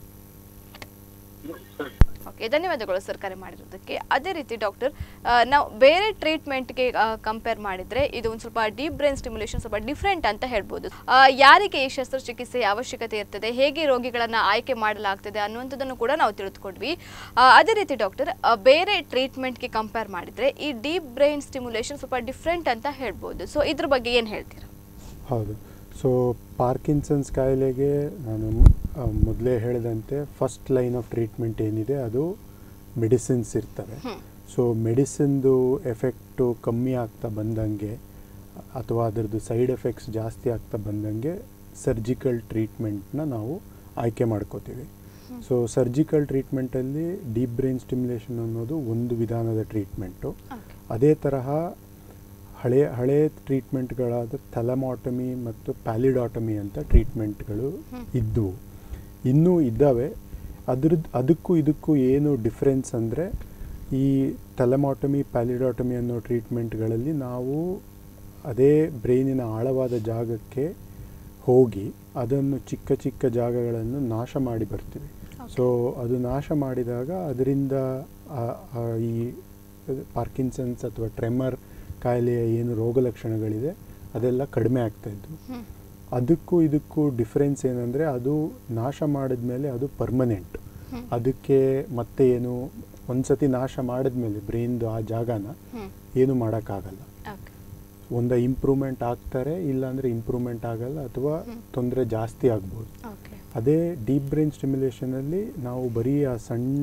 ಓಕೆ ಧನ್ಯವಾದಗಳು ಸರ್ ಕರೆ ಮಾಡಿರೋದಕ್ಕೆ ಅದೇ ರೀತಿ ಡಾಕ್ಟರ್ ನಾವು ಬೇರೆ ಟ್ರೀಟ್ಮೆಂಟ್ಗೆ ಕಂಪೇರ್ ಮಾಡಿದ್ರೆ ಇದು ಒಂದು ಸ್ವಲ್ಪ ಡೀಪ್ ಬ್ರೈನ್ ಸ್ಟಿಮ್ಯುಲೇಷನ್ ಸ್ವಲ್ಪ ಡಿಫ್ರೆಂಟ್ ಅಂತ ಹೇಳ್ಬೋದು ಆ, ಯಾರಿಗೆ ಈ ಶಸ್ತ್ರಚಿಕಿತ್ಸೆಯ ಅವಶ್ಯಕತೆ ಇರ್ತದೆ ಹೇಗೆ ರೋಗಿಗಳನ್ನ ಆಯ್ಕೆ ಮಾಡಲಾಗ್ತದೆ ಅನ್ನುವಂಥದ್ದನ್ನು ಕೂಡ ನಾವು ತಿಳಿದುಕೊಂಡ್ವಿ ಆ, ಅದೇ ರೀತಿ ಡಾಕ್ಟರ್ ಬೇರೆ ಟ್ರೀಟ್ಮೆಂಟ್ಗೆ ಕಂಪೇರ್ ಮಾಡಿದ್ರೆ ಈ ಡೀಪ್ ಬ್ರೈನ್ ಸ್ಟಿಮ್ಯುಲೇಷನ್ ಸ್ವಲ್ಪ ಡಿಫ್ರೆಂಟ್ ಅಂತ ಹೇಳ್ಬೋದು ಸೊ ಇದ್ರ ಬಗ್ಗೆ ಏನು ಹೇಳ್ತೀರಾ ಹೌದು ಸೊ ಪಾರ್ಕಿನ್ಸನ್ಸ್ ಕಾಯಿಲೆಗೆ ನಾನು ಮೊದಲೇ ಹೇಳಿದಂತೆ ಫಸ್ಟ್ ಲೈನ್ ಆಫ್ ಟ್ರೀಟ್ಮೆಂಟ್ ಏನಿದೆ ಅದು ಮೆಡಿಸಿನ್ಸ್ ಇರ್ತವೆ ಸೊ ಮೆಡಿಸಿನ್ದು ಎಫೆಕ್ಟು ಕಮ್ಮಿ ಆಗ್ತಾ ಬಂದಂಗೆ ಅಥವಾ ಅದರದ್ದು ಸೈಡ್ ಎಫೆಕ್ಟ್ಸ್ ಜಾಸ್ತಿ ಆಗ್ತಾ ಬಂದಂಗೆ ಸರ್ಜಿಕಲ್ ಟ್ರೀಟ್ಮೆಂಟ್ನ ನಾವು ಆಯ್ಕೆ ಮಾಡ್ಕೋತೀವಿ ಸೊ ಸರ್ಜಿಕಲ್ ಟ್ರೀಟ್ಮೆಂಟಲ್ಲಿ ಡೀಪ್ ಬ್ರೈನ್ ಸ್ಟಿಮ್ಯುಲೇಷನ್ ಅನ್ನೋದು ಒಂದು ವಿಧಾನದ ಟ್ರೀಟ್ಮೆಂಟು ಓಕೆ ಅದೇ ತರಹ ಹಳೆ ಹಳೆ ಟ್ರೀಟ್ಮೆಂಟ್ಗಳಾದ ಥಲಮಾಟಮಿ ಮತ್ತು ಪ್ಯಾಲಿಡಾಟಮಿ ಅಂತ ಟ್ರೀಟ್ಮೆಂಟ್ಗಳು ಇದ್ದವು ಇನ್ನೂ ಇದ್ದಾವೆ ಅದ್ರದ್ದು ಅದಕ್ಕೂ ಇದಕ್ಕೂ ಏನು ಡಿಫ್ರೆನ್ಸ್ ಅಂದರೆ ಈ ಥಲಮಾಟಮಿ ಪ್ಯಾಲಿಡಾಟಮಿ ಅನ್ನೋ ಟ್ರೀಟ್ಮೆಂಟ್ಗಳಲ್ಲಿ ನಾವು ಅದೇ ಬ್ರೈನಿನ ಆಳವಾದ ಜಾಗಕ್ಕೆ ಹೋಗಿ ಅದನ್ನು ಚಿಕ್ಕ ಚಿಕ್ಕ ಜಾಗಗಳನ್ನು ನಾಶ ಮಾಡಿ ಬರ್ತೀವಿ ಸೊ ಅದು ನಾಶ ಮಾಡಿದಾಗ ಅದರಿಂದ ಆ- ಆ ಈ ಪಾರ್ಕಿನ್ಸನ್ಸ್ ಅಥವಾ ಟ್ರೆಮರ್ ಕಾಯಿಲೆಯ ಏನು ರೋಗ ಲಕ್ಷಣಗಳಿದೆ ಅದೆಲ್ಲ ಕಡಿಮೆ ಆಗ್ತಾ ಇದ್ವು ಹ್ಮ್. ಅದಕ್ಕೂ ಇದಕ್ಕೂ ಡಿಫ್ರೆನ್ಸ್ ಏನಂದರೆ ಅದು ನಾಶ ಮಾಡಿದ್ಮೇಲೆ ಅದು ಪರ್ಮನೆಂಟ್ ಅದಕ್ಕೆ ಮತ್ತೆ ಏನು ಒಂದ್ಸತಿ ನಾಶ ಮಾಡಿದ್ಮೇಲೆ ಬ್ರೈನ್ದು ಆ ಜಾಗನ ಹ್ಮ್ ಏನು ಮಾಡೋಕ್ಕಾಗಲ್ಲ ಓಕೆ ಒಂದು ಇಂಪ್ರೂವ್ಮೆಂಟ್ ಆಗ್ತಾರೆ ಇಲ್ಲಾಂದರೆ ಇಂಪ್ರೂವ್ಮೆಂಟ್ ಆಗಲ್ಲ ಅಥವಾ ತೊಂದರೆ ಜಾಸ್ತಿ ಆಗ್ಬೋದು ಓಕೆ ಅದೇ ಡೀಪ್ ಬ್ರೈನ್ ಸ್ಟಿಮ್ಯುಲೇಷನಲ್ಲಿ ನಾವು ಬರೀ ಆ ಸಣ್ಣ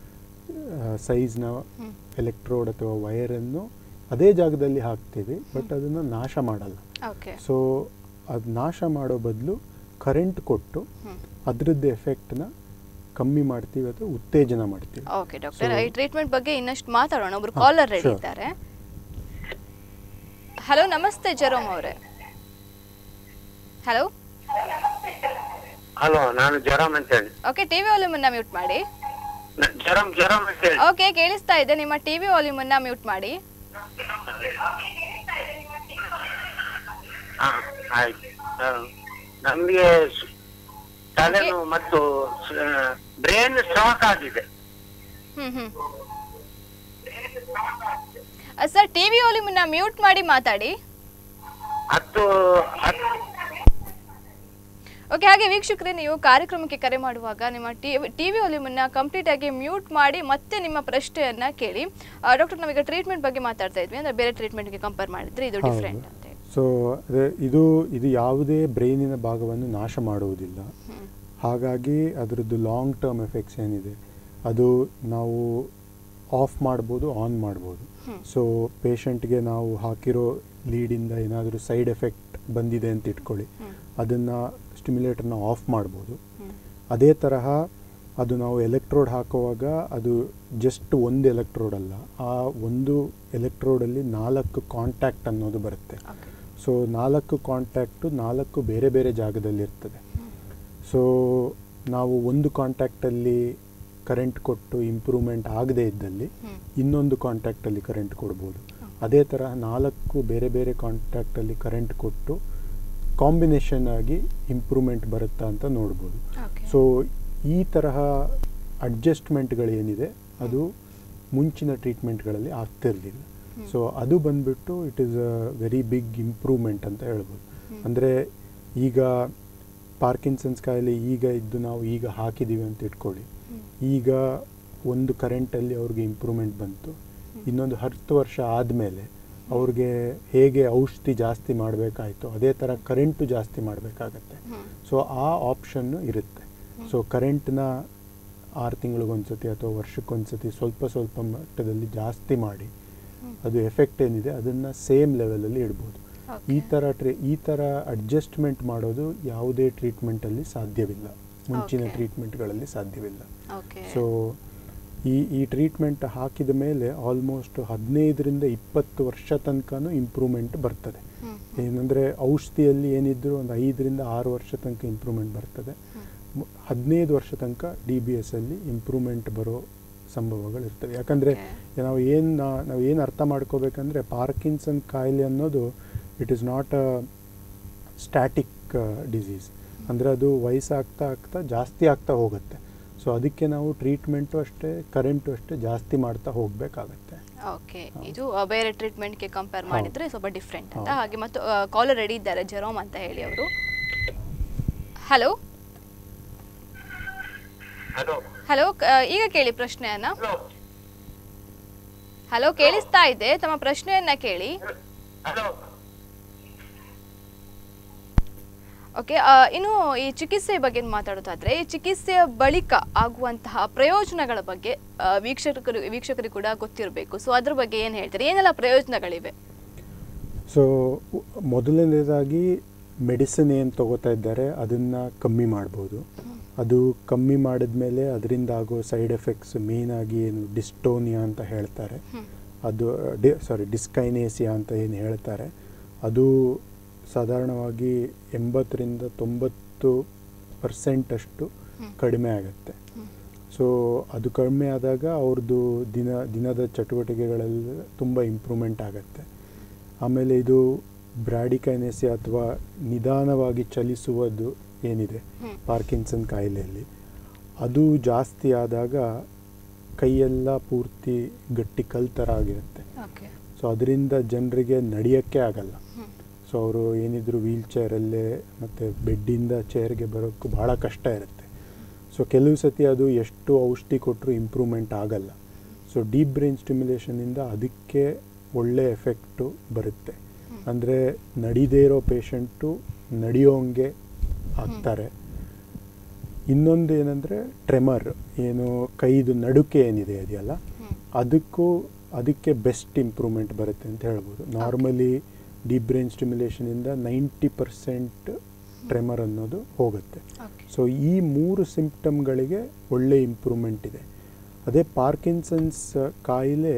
ಸೈಜ್ನ ಎಲೆಕ್ಟ್ರೋಡ್ ಅಥವಾ ವಯರನ್ನು ಅದೇ ಜಾಗದಲ್ಲಿ ಹಾಕ್ತೀವಿ ಬಟ್ ಅದನ್ನು ನಾಶ ಮಾಡಲ್ಲ ಓಕೆ ಸೊ ಅದು ನಾಶ ಮಾಡೋ ಬದಲು ಕರೆಂಟ್ ಕೊಟ್ಟು ಹ್ಮ್. ಅದರದ್ದು ಎಫೆಕ್ಟ್ನ ಕಮ್ಮಿ ಮಾಡ್ತೀವಿ ಅಥವಾ ಉತ್ತೇಜನ ಮಾಡ್ತೀವಿ ಓಕೆ ಡಾಕ್ಟರ್ So- ಈ ಟ್ರೀಟ್ಮೆಂಟ್ ಬಗ್ಗೆ ಇನ್ನಷ್ಟು ಮಾತಾಡೋಣ ಒಬ್ರು ಕಾಲರ್ ರೆಡಿ sure. ಇದ್ದಾರೆ ಹಲೋ ನಮಸ್ತೆ ಜರೋಮ್ ಅವರೇ ಹಲೋ ಹಲೋ ನಾನು ಜರಾಮ್ ಅಂತ ಹೇಳಿ ಓಕೆ ಟಿವಿ ವಾಲ್ಯೂಮ್ ಅನ್ನ ಮ್ಯೂಟ್ ಮಾಡಿ ನ- ಜರಾಮ್ ಜರಾಮ್ ಅಂತ ಹೇಳಿ ಓಕೆ ಕೇಳಿಸ್ತಾ ಇದೆ ನಿಮ್ಮ ಟಿವಿ ವಾಲ್ಯೂಮ್ ಅನ್ನ ಮ್ಯೂಟ್ ಮಾಡಿ ಹಾ ಆಯ್ತು ಆ, ನಮ್ಗೆ ಸ್- ತಲೆನೋವು ಮತ್ತು ಬ್ರೇನ್ ಸ್ಟ್ರಾಕ್ ಆಗಿದೆ hmm hmm sir TV volume ಅನ್ನ ಮ್ಯೂಟ್ ಮಾಡಿ ಮಾತಾಡಿ ಹತ್ತು ಹತ್ತು ಓಕೆ ಹಾಗೆ ವೀಕ್ಷಕರೇ ನೀವು ಕಾರ್ಯಕ್ರಮಕ್ಕೆ ಕರೆ ಮಾಡುವಾಗ ನಿಮ್ಮ ಟಿವಿ ಟಿವಿ ವಾಲ್ಯೂಮ್ ಅನ್ನ ಕಂಪ್ಲೀಟ್ ಆಗಿ ಮ್ಯೂಟ್ ಮಾಡಿ ಮತ್ತೆ ನಿಮ್ಮ ಪ್ರಶ್ನೆಯನ್ನ ಕೇಳಿ ಡಾಕ್ಟರ್ ನಾವೀಗ ಟ್ರೀಟ್ಮೆಂಟ್ ಬಗ್ಗೆ ಮಾತಾಡ್ತಾ ಇದ್ವಿ ಅಂದ್ರೆ ಬೇರೆ ಟ್ರೀಟ್ಮೆಂಟ್ಗೆ ಕಂಪೇರ್ ಮಾಡಿದ್ರೆ ಇದು ಹೌದು. ಡಿಫ್ರೆಂಟ್ ಅಂತ ಹೇಳಿ ಸೊ ಅದೇ ಇದು ಇದು ಯಾವುದೇ ಬ್ರೈನಿನ ಭಾಗವನ್ನು ನಾಶ ಮಾಡುವುದಿಲ್ಲ ಹಾಗಾಗಿ ಅದರದ್ದು ಲಾಂಗ್ ಟರ್ಮ್ ಎಫೆಕ್ಟ್ಸ್ ಏನಿದೆ ಅದು ನಾವು ಆಫ್ ಮಾಡ್ಬೋದು ಆನ್ ಮಾಡ್ಬೋದು ಸೊ ಪೇಷಂಟ್ಗೆ ನಾವು ಹಾಕಿರೋ ಲೀಡಿಂದ ಏನಾದರೂ ಸೈಡ್ ಎಫೆಕ್ಟ್ ಬಂದಿದೆ ಅಂತ ಇಟ್ಕೊಳ್ಳಿ ಅದನ್ನು ಸ್ಟಿಮ್ಯುಲೇಟರ್ನ ಆಫ್ ಮಾಡ್ಬೋದು ಅದೇ ತರಹ ಅದು ನಾವು ಎಲೆಕ್ಟ್ರೋಡ್ ಹಾಕುವಾಗ ಅದು ಜಸ್ಟ್ ಒಂದು ಎಲೆಕ್ಟ್ರೋಡ್ ಅಲ್ಲ ಆ ಒಂದು ಎಲೆಕ್ಟ್ರೋಡಲ್ಲಿ ನಾಲ್ಕು ಕಾಂಟ್ಯಾಕ್ಟ್ ಅನ್ನೋದು ಬರುತ್ತೆ ಓಕೆ ಸೊ ನಾಲ್ಕು ಕಾಂಟ್ಯಾಕ್ಟು ನಾಲ್ಕು ಬೇರೆ ಬೇರೆ ಜಾಗದಲ್ಲಿ ಇರ್ತದೆ ಸೊ ನಾವು ಒಂದು ಕಾಂಟ್ಯಾಕ್ಟಲ್ಲಿ ಕರೆಂಟ್ ಕೊಟ್ಟು ಇಂಪ್ರೂವ್ಮೆಂಟ್ ಆಗದೇ ಇದ್ದಲ್ಲಿ ಹ್ಮ್. ಇನ್ನೊಂದು ಕಾಂಟ್ಯಾಕ್ಟಲ್ಲಿ ಕರೆಂಟ್ ಕೊಡ್ಬೋದು ಅದೇ ಥರ ನಾಲ್ಕು ಬೇರೆ ಬೇರೆ ಕಾಂಟ್ಯಾಕ್ಟಲ್ಲಿ ಕರೆಂಟ್ ಕೊಟ್ಟು ಕಾಂಬಿನೇಷನ್ ಆಗಿ ಇಂಪ್ರೂವ್ಮೆಂಟ್ ಬರುತ್ತಾ ಅಂತ ನೋಡ್ಬೋದು ಓಕೆ ಸೊ ಈ ತರಹ ಅಡ್ಜಸ್ಟ್ಮೆಂಟ್ಗಳೇನಿದೆ ಅದು ಮುಂಚಿನ ಟ್ರೀಟ್ಮೆಂಟ್ಗಳಲ್ಲಿ ಆಗ್ತಿರಲಿಲ್ಲ ಸೊ ಅದು ಬಂದ್ಬಿಟ್ಟು it is a very big improvement ಅಂತ ಹೇಳ್ಬೋದು ಅಂದರೆ ಈಗ ಪಾರ್ಕಿನ್ಸನ್ಸ್ ಕಾಯಿಲೆ ಈಗ ಇದ್ದು ನಾವು ಈಗ ಹಾಕಿದ್ದೀವಿ ಅಂತ ಇಟ್ಕೊಳ್ಳಿ ಈಗ ಒಂದು ಕರೆಂಟಲ್ಲಿ ಅವ್ರಿಗೆ ಇಂಪ್ರೂವ್ಮೆಂಟ್ ಬಂತು ಇನ್ನೊಂದು ಹತ್ತು ವರ್ಷ ಆದಮೇಲೆ ಅವ್ರಿಗೆ ಹೇಗೆ ಔಷಧಿ ಜಾಸ್ತಿ ಮಾಡಬೇಕಾಯ್ತು ಅದೇ ಥರ ಕರೆಂಟು ಜಾಸ್ತಿ ಮಾಡಬೇಕಾಗತ್ತೆ ಸೊ ಆ ಆಪ್ಷನ್ನು ಇರುತ್ತೆ ಸೊ ಕರೆಂಟ್ನ ಆರು ತಿಂಗಳಿಗೊಂದ್ಸತಿ ಅಥವಾ ವರ್ಷಕ್ಕೊಂದ್ಸತಿ ಸ್ವಲ್ಪ ಸ್ವಲ್ಪ ಮಟ್ಟದಲ್ಲಿ ಜಾಸ್ತಿ ಮಾಡಿ ಅದು ಎಫೆಕ್ಟ್ ಏನಿದೆ ಅದನ್ನು ಸೇಮ್ ಲೆವೆಲಲ್ಲಿ ಇಡ್ಬೋದು ಈ ಥರ ಟ್ರೀ ಈ ಥರ ಅಡ್ಜಸ್ಟ್ಮೆಂಟ್ ಮಾಡೋದು ಯಾವುದೇ ಟ್ರೀಟ್ಮೆಂಟಲ್ಲಿ ಸಾಧ್ಯವಿಲ್ಲ ಮುಂಚಿನ Okay. ಟ್ರೀಟ್ಮೆಂಟ್ಗಳಲ್ಲಿ ಸಾಧ್ಯವಿಲ್ಲ ಓಕೆ ಸೊ ಈ ಈ ಟ್ರೀಟ್ಮೆಂಟ್ ಹಾಕಿದ ಮೇಲೆ ಆಲ್ಮೋಸ್ಟ್ ಹದಿನೈದರಿಂದ ಇಪ್ಪತ್ತು ವರ್ಷ ತನಕನೂ ಇಂಪ್ರೂವ್ಮೆಂಟ್ ಬರ್ತದೆ ಹ್ಮ್. ಏನಂದರೆ ಔಷಧಿಯಲ್ಲಿ ಏನಿದ್ರು ಒಂದು ಐದರಿಂದ ಆರು ವರ್ಷ ತನಕ ಇಂಪ್ರೂವ್ಮೆಂಟ್ ಬರ್ತದೆ ಮು- ಹದಿನೈದು ವರ್ಷ ತನಕ ಡಿ ಬಿ ಎಸ್ ಅಲ್ಲಿ ಇಂಪ್ರೂವ್ಮೆಂಟ್ ಬರೋ ಸಂಭವಗಳಿರ್ತವೆ ಯಾಕಂದರೆ Okay. ನಾವು ಏನು ನಾವು ಏನು ಅರ್ಥ ಮಾಡ್ಕೋಬೇಕಂದ್ರೆ ಪಾರ್ಕಿನ್ಸನ್ ಕಾಯಿಲೆ ಅನ್ನೋದು it is not a static disease ಅಂದರೆ ಅದು ವಯಸ್ಸಾಗ್ತಾ ಆಗ್ತಾ ಜಾಸ್ತಿ ಆಗ್ತಾ ಹೋಗುತ್ತೆ ಸೊ ಅದಕ್ಕೆ ನಾವು ಟ್ರೀಟ್ಮೆಂಟು ಅಷ್ಟೇ ಕರೆಂಟು ಅಷ್ಟೇ ಜಾಸ್ತಿ ಮಾಡ್ತಾ ಹೋಗಬೇಕಾಗತ್ತೆ ಓಕೆ ಇದು ಆ, ಬೇರೆ ಟ್ರೀಟ್ಮೆಂಟ್ಗೆ ಕಂಪೇರ್ ಹೌದು. ಮಾಡಿದ್ರೆ ಸ್ವಲ್ಪ ಡಿಫ್ರೆಂಟ್ ಅಂತ ಹೌದು. ಹಾಗೆ ಮತ್ತು ಕಾಲರ್ ರೆಡಿ ಇದ್ದಾರೆ ಜೆರೋಮ್ ಅಂತ ಹೇಳಿ ಅವರು ಹಲೋ ಹಲೋ ಹಲೋ ಈಗ ಕೇಳಿ ಪ್ರಶ್ನೆಯನ್ನ ಹಲೋ ಹಲೋ ಕೇಳಿಸ್ತಾ ಇದೆ ತಮ್ಮ ಪ್ರಶ್ನೆಯನ್ನ ಕೇಳಿ ಹಲೋ ಓಕೆ ಇನ್ನು ಈ ಚಿಕಿತ್ಸೆ ಬಗ್ಗೆ ಮಾತಾಡೋದಾದ್ರೆ ಈ ಚಿಕಿತ್ಸೆಯ ಬಳಿಕ ಆಗುವಂತಹ ಪ್ರಯೋಜನಗಳ ಬಗ್ಗೆ ಆ, ವೀಕ್ಷಕರು ವೀಕ್ಷಕರಿಗೆ ಕೂಡ ಗೊತ್ತಿರಬೇಕು ಸೊ ಅದ್ರ ಬಗ್ಗೆ ಏನು ಹೇಳ್ತಾರೆ ಏನೆಲ್ಲ ಪ್ರಯೋಜನಗಳಿವೆ ಸೊ ಮೊದಲನೇದಾಗಿ ಮೆಡಿಸಿನ್ ಏನು ತಗೋತಾ ಇದ್ದಾರೆ ಅದನ್ನು ಕಮ್ಮಿ ಮಾಡ್ಬೋದು ಅದು ಕಮ್ಮಿ ಮಾಡಿದ್ಮೇಲೆ ಅದರಿಂದ ಆಗೋ ಸೈಡ್ ಎಫೆಕ್ಟ್ಸ್ ಮೇಯ್ನಾಗಿ ಏನು ಡಿಸ್ಟೋನಿಯಾ ಅಂತ ಹೇಳ್ತಾರೆ ಅದು ಡಿ ಸಾರಿ ಡಿಸ್ಕೈನೇಸಿಯಾ ಅಂತ ಏನು ಹೇಳ್ತಾರೆ ಅದು ಸಾಧಾರಣವಾಗಿ ಎಂಬತ್ತರಿಂದ ತೊಂಬತ್ತು ಪರ್ಸೆಂಟಷ್ಟು ಕಡಿಮೆ ಆಗುತ್ತೆ ಸೊ ಅದು ಕಡಿಮೆ ಆದಾಗ ಅವ್ರದ್ದು ದಿನ ದಿನದ ಚಟುವಟಿಕೆಗಳಲ್ಲಿ ತುಂಬ ಇಂಪ್ರೂವ್ಮೆಂಟ್ ಆಗುತ್ತೆ ಆಮೇಲೆ ಇದು ಬ್ರಾಡಿಕೈನೆಸಿ ಅಥವಾ ನಿಧಾನವಾಗಿ ಚಲಿಸುವುದು ಏನಿದೆ ಹ್ಮ್. ಪಾರ್ಕಿನ್ಸನ್ ಕಾಯಿಲೆಯಲ್ಲಿ ಅದು ಜಾಸ್ತಿ ಆದಾಗ ಕೈಯೆಲ್ಲ ಪೂರ್ತಿ ಗಟ್ಟಿ ಕಲ್ ಥರ ಆಗಿರುತ್ತೆ ಓಕೆ ಸೊ ಅದರಿಂದ ಜನರಿಗೆ ನಡೆಯೋಕ್ಕೆ ಆಗಲ್ಲ ಸೊ ಅವರು ಏನಿದ್ರು ವೀಲ್ ಚೇರಲ್ಲೇ ಮತ್ತು ಬೆಡ್ಡಿಂದ ಚೇರ್ಗೆ ಬರೋಕ್ಕೂ ಭಾಳ ಕಷ್ಟ ಇರುತ್ತೆ ಸೊ ಕೆಲವು ಸತಿ ಅದು ಎಷ್ಟು ಔಷಧಿ ಕೊಟ್ಟರು ಇಂಪ್ರೂವ್ಮೆಂಟ್ ಆಗಲ್ಲ ಸೊ ಡೀಪ್ ಬ್ರೈನ್ ಸ್ಟಿಮ್ಯುಲೇಷನಿಂದ ಅದಕ್ಕೆ ಒಳ್ಳೆ ಎಫೆಕ್ಟು ಬರುತ್ತೆ ಅಂದರೆ ನಡಿದೇ ಇರೋ ಪೇಷಂಟು ನಡೆಯೋಂಗೆ ಆಗ್ತಾರೆ ಇನ್ನೊಂದು ಏನಂದರೆ ಟ್ರೆಮರ್ ಏನು ಕೈದು ನಡುಕೆ ಏನಿದೆ ಇದೆಯಲ್ಲ ಅದಕ್ಕೂ ಅದಕ್ಕೆ ಬೆಸ್ಟ್ ಇಂಪ್ರೂವ್ಮೆಂಟ್ ಬರುತ್ತೆ ಅಂತ ಹೇಳ್ಬೋದು ನಾರ್ಮಲಿ ಡೀಪ್ ಬ್ರೈನ್ ಸ್ಟಿಮ್ಯುಲೇಷನಿಂದ ನೈಂಟಿ ಪರ್ಸೆಂಟ್ ಟ್ರೆಮರ್ ಅನ್ನೋದು ಹೋಗುತ್ತೆ ಓಕೆ ಸೊ ಈ ಮೂರು ಸಿಂಪ್ಟಮ್ಗಳಿಗೆ ಒಳ್ಳೆ ಇಂಪ್ರೂವ್ಮೆಂಟ್ ಇದೆ ಅದೇ ಪಾರ್ಕಿನ್ಸನ್ಸ್ ಕಾಯಿಲೆ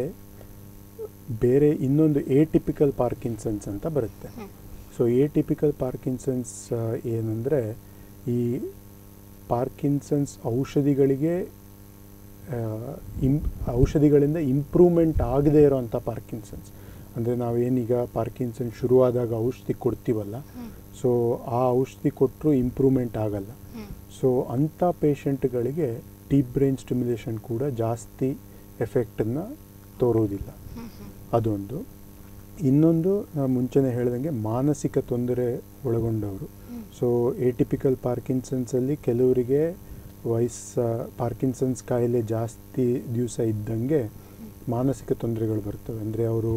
ಬೇರೆ ಇನ್ನೊಂದು ಏಟಿಪಿಕಲ್ ಪಾರ್ಕಿನ್ಸನ್ಸ್ ಅಂತ ಬರುತ್ತೆ ಸೊ ಏಟಿಪಿಕಲ್ ಪಾರ್ಕಿನ್ಸನ್ಸ್ ಏನಂದರೆ ಈ ಪಾರ್ಕಿನ್ಸನ್ಸ್ ಔಷಧಿಗಳಿಗೆ ಆ, ಇಂ ಔಷಧಿಗಳಿಂದ ಇಂಪ್ರೂವ್ಮೆಂಟ್ ಆಗದೇ ಇರೋವಂಥ ಪಾರ್ಕಿನ್ಸನ್ಸ್ ಅಂದರೆ ನಾವೇನೀಗ ಪಾರ್ಕಿನ್ಸನ್ ಶುರುವಾದಾಗ ಔಷಧಿ ಕೊಡ್ತೀವಲ್ಲ ಸೊ ಆ ಔಷಧಿ ಕೊಟ್ಟರು ಇಂಪ್ರೂವ್ಮೆಂಟ್ ಆಗಲ್ಲ ಸೊ ಅಂಥ ಪೇಷಂಟ್ಗಳಿಗೆ ಡೀಪ್ ಬ್ರೈನ್ ಸ್ಟಿಮ್ಯುಲೇಷನ್ ಕೂಡ ಜಾಸ್ತಿ ಎಫೆಕ್ಟನ್ನು ತೋರೋದಿಲ್ಲ ಅದೊಂದು ಇನ್ನೊಂದು ನಾನು ಮುಂಚೆನೇ ಹೇಳ್ದಂಗೆ ಮಾನಸಿಕ ತೊಂದರೆ ಒಳಗೊಂಡವರು ಸೊ ಏಟಿಪಿಕಲ್ ಪಾರ್ಕಿನ್ಸನ್ಸಲ್ಲಿ ಕೆಲವರಿಗೆ ವಯಸ್ಸ ಪಾರ್ಕಿನ್ಸನ್ಸ್ ಕಾಯಿಲೆ ಜಾಸ್ತಿ ದಿವಸ ಇದ್ದಂಗೆ ಮಾನಸಿಕ ತೊಂದರೆಗಳು ಬರ್ತವೆ ಅಂದರೆ ಅವರು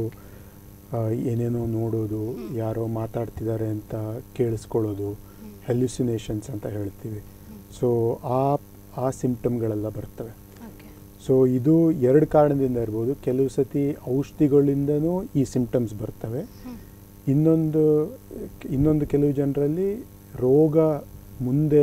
ಏನೇನೋ ನೋಡೋದು ಯಾರೋ ಮಾತಾಡ್ತಿದ್ದಾರೆ ಅಂತ ಕೇಳಿಸ್ಕೊಳ್ಳೋದು ಹೆಲ್ಯುಸಿನೇಷನ್ಸ್ ಅಂತ ಹೇಳ್ತೀವಿ ಸೊ ಆ ಆ ಸಿಂಪ್ಟಮ್ಗಳೆಲ್ಲ ಬರ್ತವೆ ಓಕೆ ಸೊ ಇದು ಎರಡು ಕಾರಣದಿಂದ ಇರ್ಬೋದು ಕೆಲವು ಸತಿ ಔಷಧಿಗಳಿಂದನೂ ಈ ಸಿಂಪ್ಟಮ್ಸ್ ಬರ್ತವೆ ಇನ್ನೊಂದು ಇನ್ನೊಂದು ಕೆಲವು ಜನರಲ್ಲಿ ರೋಗ ಮುಂದೆ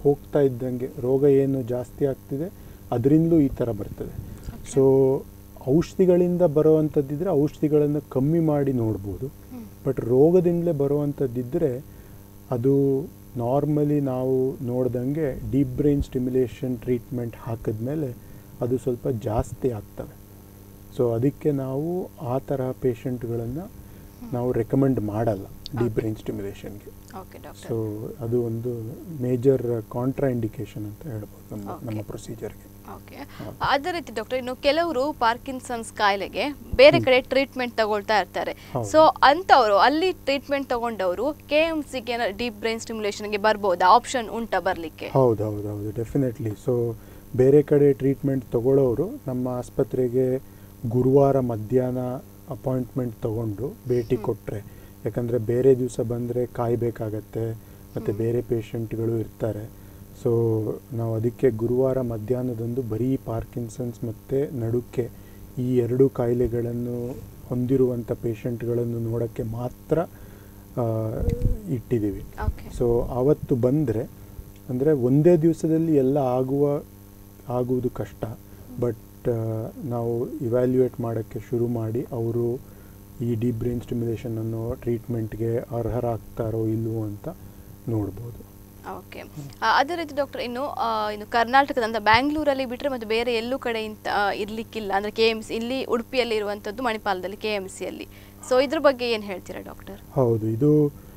ಹೋಗ್ತಾ ಇದ್ದಂಗೆ ರೋಗ ಏನು ಜಾಸ್ತಿ ಆಗ್ತಿದೆ ಅದರಿಂದಲೂ ಈ ಥರ ಬರ್ತದೆ ಸೊ ಔಷಧಿಗಳಿಂದ ಬರುವಂಥದ್ದಿದ್ರೆ ಔಷಧಿಗಳನ್ನು ಕಮ್ಮಿ ಮಾಡಿ ನೋಡ್ಬೋದು ಬಟ್ ರೋಗದಿಂದಲೇ ಬರುವಂಥದ್ದಿದ್ದರೆ ಅದು ನಾರ್ಮಲಿ ನಾವು ನೋಡ್ದಂಗೆ ಡೀಪ್ ಬ್ರೈನ್ ಸ್ಟಿಮ್ಯುಲೇಷನ್ ಟ್ರೀಟ್ಮೆಂಟ್ ಹಾಕಿದ್ಮೇಲೆ ಅದು ಸ್ವಲ್ಪ ಜಾಸ್ತಿ ಆಗ್ತವೆ ಸೊ ಅದಕ್ಕೆ ನಾವು ಆ ತರಹ ಪೇಷಂಟ್ಗಳನ್ನು ನಾವು ರೆಕಮೆಂಡ್ ಮಾಡಲ್ಲ ಡೀಪ್ ಬ್ರೈನ್ ಸ್ಟಿಮ್ಯುಲೇಷನ್ಗೆ ಓಕೆ ಸೊ ಡಾಕ್ಟರ್ ಅದು ಒಂದು ಮೇಜರ್ ಕಾಂಟ್ರಾ ಇಂಡಿಕೇಶನ್ ಅಂತ ಹೇಳ್ಬೋದು ನಮ್ಮ Okay. ನಮ್ಮ ಪ್ರೊಸೀಜರ್ಗೆ ಓಕೆ ಅದೇ ರೀತಿ ಡಾಕ್ಟರ್ ಇನ್ನು ಕೆಲವರು ಪಾರ್ಕಿನ್ಸನ್ಸ್ ಕಾಯಿಲೆಗೆ ಬೇರೆ ಕಡೆ ಟ್ರೀಟ್ಮೆಂಟ್ ತಗೊಳ್ತಾ ಇರ್ತಾರೆ ಹೌದು. ಸೊ ಅಂತವರು ಅಲ್ಲಿ ಟ್ರೀಟ್ಮೆಂಟ್ ತಗೊಂಡವರು ಕೆ ಎಮ್ ಸಿಗೆ ಡೀಪ್ ಬ್ರೈನ್ ಸ್ಟಿಮ್ಯುಲೇಷನ್ಗೆ ಬರ್ಬೋದಾ ಆಪ್ಷನ್ ಉಂಟಾ ಬರ್ಲಿಕ್ಕೆ ಹೌದು ಹೌದು ಹೌದು ಡೆಫಿನೆಟ್ಲಿ ಸೊ ಬೇರೆ ಕಡೆ ಟ್ರೀಟ್ಮೆಂಟ್ ತಗೊಳ್ಳೋರು ನಮ್ಮ ಆಸ್ಪತ್ರೆಗೆ ಗುರುವಾರ ಮಧ್ಯಾಹ್ನ ಅಪಾಯಿಂಟ್ಮೆಂಟ್ ತಗೊಂಡು ಭೇಟಿ ಕೊಟ್ಟರೆ ಯಾಕಂದರೆ ಬೇರೆ ದಿವಸ ಬಂದರೆ ಕಾಯಬೇಕಾಗತ್ತೆ ಮತ್ತು ಬೇರೆ ಪೇಷಂಟ್ಗಳು ಇರ್ತಾರೆ ಸೊ ನಾವು ಅದಕ್ಕೆ ಗುರುವಾರ ಮಧ್ಯಾಹ್ನದಂದು ಬರೀ ಪಾರ್ಕಿನ್ಸನ್ಸ್ ಮತ್ತು ನಡುಕ್ಕೆ ಈ ಎರಡು ಕಾಯಿಲೆಗಳನ್ನು ಹೊಂದಿರುವಂಥ ಪೇಷಂಟ್ಗಳನ್ನು ನೋಡೋಕ್ಕೆ ಮಾತ್ರ ಆ, ಇಟ್ಟಿದ್ದೀವಿ ಓಕೆ ಸೊ ಆವತ್ತು ಬಂದರೆ ಅಂದರೆ ಒಂದೇ ದಿವಸದಲ್ಲಿ ಎಲ್ಲ ಆಗುವ ಆಗುವುದು ಕಷ್ಟ ಬಟ್ ನಾವು ಇವ್ಯಾಲ್ಯೂಯೇಟ್ ಮಾಡೋಕ್ಕೆ ಶುರು ಮಾಡಿ ಅವರು ಈ ಡೀಪ್ ಬ್ರೈನ್ ಸ್ಟಿಮ್ಯುಲೇಷನ್ ಅನ್ನೋ ಟ್ರೀಟ್ಮೆಂಟ್ಗೆ ಅರ್ಹರಾಗ್ತಾರೋ ಇಲ್ವೋ ಅಂತ ನೋಡ್ಬೋದು ಓಕೆ ಅದೇ ರೀತಿ ಡಾಕ್ಟರ್ ಇನ್ನು ಆ, ಇನ್ನು ಕರ್ನಾಟಕದ ಅಂದ್ರೆ ಬ್ಯಾಂಗ್ಳೂರಲ್ಲಿ ಬಿಟ್ಟರೆ ಮತ್ತು ಬೇರೆ ಎಲ್ಲೂ ಕಡೆ ಇಂತ ಆ, ಇರ್ಲಿಕ್ಕಿಲ್ಲ ಅಂದ್ರೆ ಕೆ ಎಮ್ ಸಿ ಇಲ್ಲಿ ಉಡುಪಿಯಲ್ಲಿ ಇರುವಂಥದ್ದು ಮಣಿಪಾಲದಲ್ಲಿ ಕೆ ಎಮ್ ಸಿಯಲ್ಲಿ ಸೊ ಇದ್ರ ಬಗ್ಗೆ ಏನು ಹೇಳ್ತೀರಾ ಡಾಕ್ಟರ್ ಹೌದು ಇದು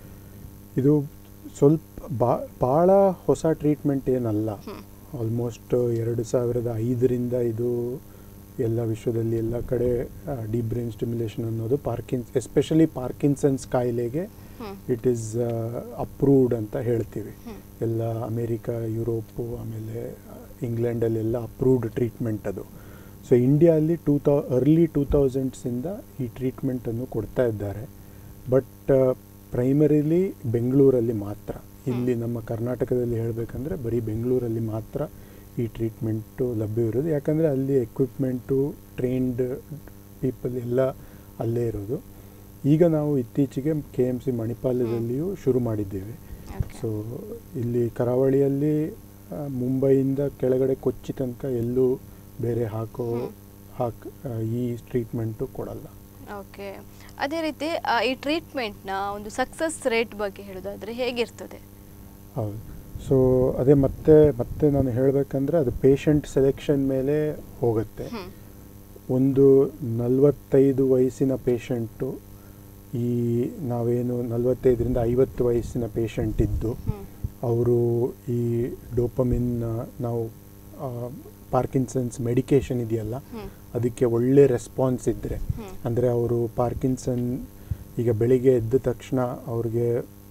ಇದು ಸ್ವಲ್ಪ ಬಾ ಭಾಳ ಹೊಸ ಟ್ರೀಟ್ಮೆಂಟ್ ಏನಲ್ಲ ಆಲ್ಮೋಸ್ಟ್ ಎರಡು ಸಾವಿರದ ಐದರಿಂದ ಇದು ಎಲ್ಲ ವಿಶ್ವದಲ್ಲಿ ಎಲ್ಲ ಕಡೆ ಡೀಪ್ ಬ್ರೈನ್ ಸ್ಟಿಮ್ಯುಲೇಷನ್ ಅನ್ನೋದು ಪಾರ್ಕಿನ್ಸ್ ಎಸ್ಪೆಷಲಿ ಪಾರ್ಕಿನ್ಸನ್ಸ್ ಕಾಯಿಲೆಗೆ ಹ್ಮ್. ಇಟ್ ಈಸ್ ಅಪ್ರೂವ್ಡ್ ಅಂತ ಹೇಳ್ತೀವಿ ಎಲ್ಲ ಅಮೇರಿಕಾ ಯುರೋಪು ಆಮೇಲೆ ಇಂಗ್ಲೆಂಡಲ್ಲೆಲ್ಲ ಅಪ್ರೂವ್ಡ್ ಟ್ರೀಟ್ಮೆಂಟ್ ಅದು ಸೊ ಇಂಡಿಯಾದಲ್ಲಿ ಟೂ ತೌ ಅರ್ಲಿ ಟೂ ತೌಸಂಡ್ಸಿಂದ ಈ ಟ್ರೀಟ್ಮೆಂಟನ್ನು ಕೊಡ್ತಾ ಇದ್ದಾರೆ ಬಟ್ ಪ್ರೈಮರಿಲಿ ಬೆಂಗಳೂರಲ್ಲಿ ಮಾತ್ರ ಇಲ್ಲಿ ನಮ್ಮ ಕರ್ನಾಟಕದಲ್ಲಿ ಹೇಳಬೇಕಂದ್ರೆ ಬರೀ ಬೆಂಗಳೂರಲ್ಲಿ ಮಾತ್ರ ಈ ಟ್ರೀಟ್ಮೆಂಟು ಲಭ್ಯವಿರೋದು ಯಾಕಂದರೆ ಅಲ್ಲಿ ಎಕ್ವಿಪ್ಮೆಂಟು ಟ್ರೈನ್ಡ್ ಪೀಪಲ್ ಎಲ್ಲ ಅಲ್ಲೇ ಇರೋದು ಈಗ ನಾವು ಇತ್ತೀಚೆಗೆ ಕೆ ಎಮ್ ಸಿ ಮಣಿಪಾಲದಲ್ಲಿಯೂ ಶುರು ಮಾಡಿದ್ದೇವೆ ಓಕೆ ಸೊ ಇಲ್ಲಿ ಕರಾವಳಿಯಲ್ಲಿ ಆ, ಮುಂಬೈಯಿಂದ ಕೆಳಗಡೆ ಕೊಚ್ಚಿ ತನಕ ಎಲ್ಲೂ ಬೇರೆ ಹಾಕೋ ಹಾಕ್ ಆ, ಈ ಟ್ರೀಟ್ಮೆಂಟು ಕೊಡಲ್ಲ ಓಕೆ ಅದೇ ರೀತಿ ಆ, ಈ ಟ್ರೀಟ್ಮೆಂಟ್ನ ಒಂದು ಸಕ್ಸಸ್ ರೇಟ್ ಬಗ್ಗೆ ಹೇಳೋದಾದ್ರೆ ಹೇಗಿರ್ತದೆ ಹೌದು ಸೊ ಅದೇ ಮತ್ತೆ ಮತ್ತೆ ನಾನು ಹೇಳಬೇಕಂದ್ರೆ ಅದು ಪೇಷಂಟ್ ಸೆಲೆಕ್ಷನ್ ಮೇಲೆ ಹೋಗುತ್ತೆ ಹ್ಮ್. ಒಂದು ನಲವತ್ತೈದು ವಯಸ್ಸಿನ ಪೇಷಂಟು ಈ ನಾವೇನು ನಲವತ್ತೈದರಿಂದ ಐವತ್ತು ವಯಸ್ಸಿನ ಪೇಷಂಟ್ ಇದ್ದು ಹ್ಮ್. ಅವರು ಈ ಡೋಪಮಿನ್ ನಾವು ಪಾರ್ಕಿನ್ಸನ್ಸ್ ಮೆಡಿಕೇಷನ್ ಇದೆಯಲ್ಲ ಹ್ಮ್. ಅದಕ್ಕೆ ಒಳ್ಳೆ ರೆಸ್ಪಾನ್ಸ್ ಇದ್ದರೆ ಹ್ಮ್. ಅಂದರೆ ಅವರು ಪಾರ್ಕಿನ್ಸನ್ ಈಗ ಬೆಳಿಗ್ಗೆ ಎದ್ದ ತಕ್ಷಣ ಅವ್ರಿಗೆ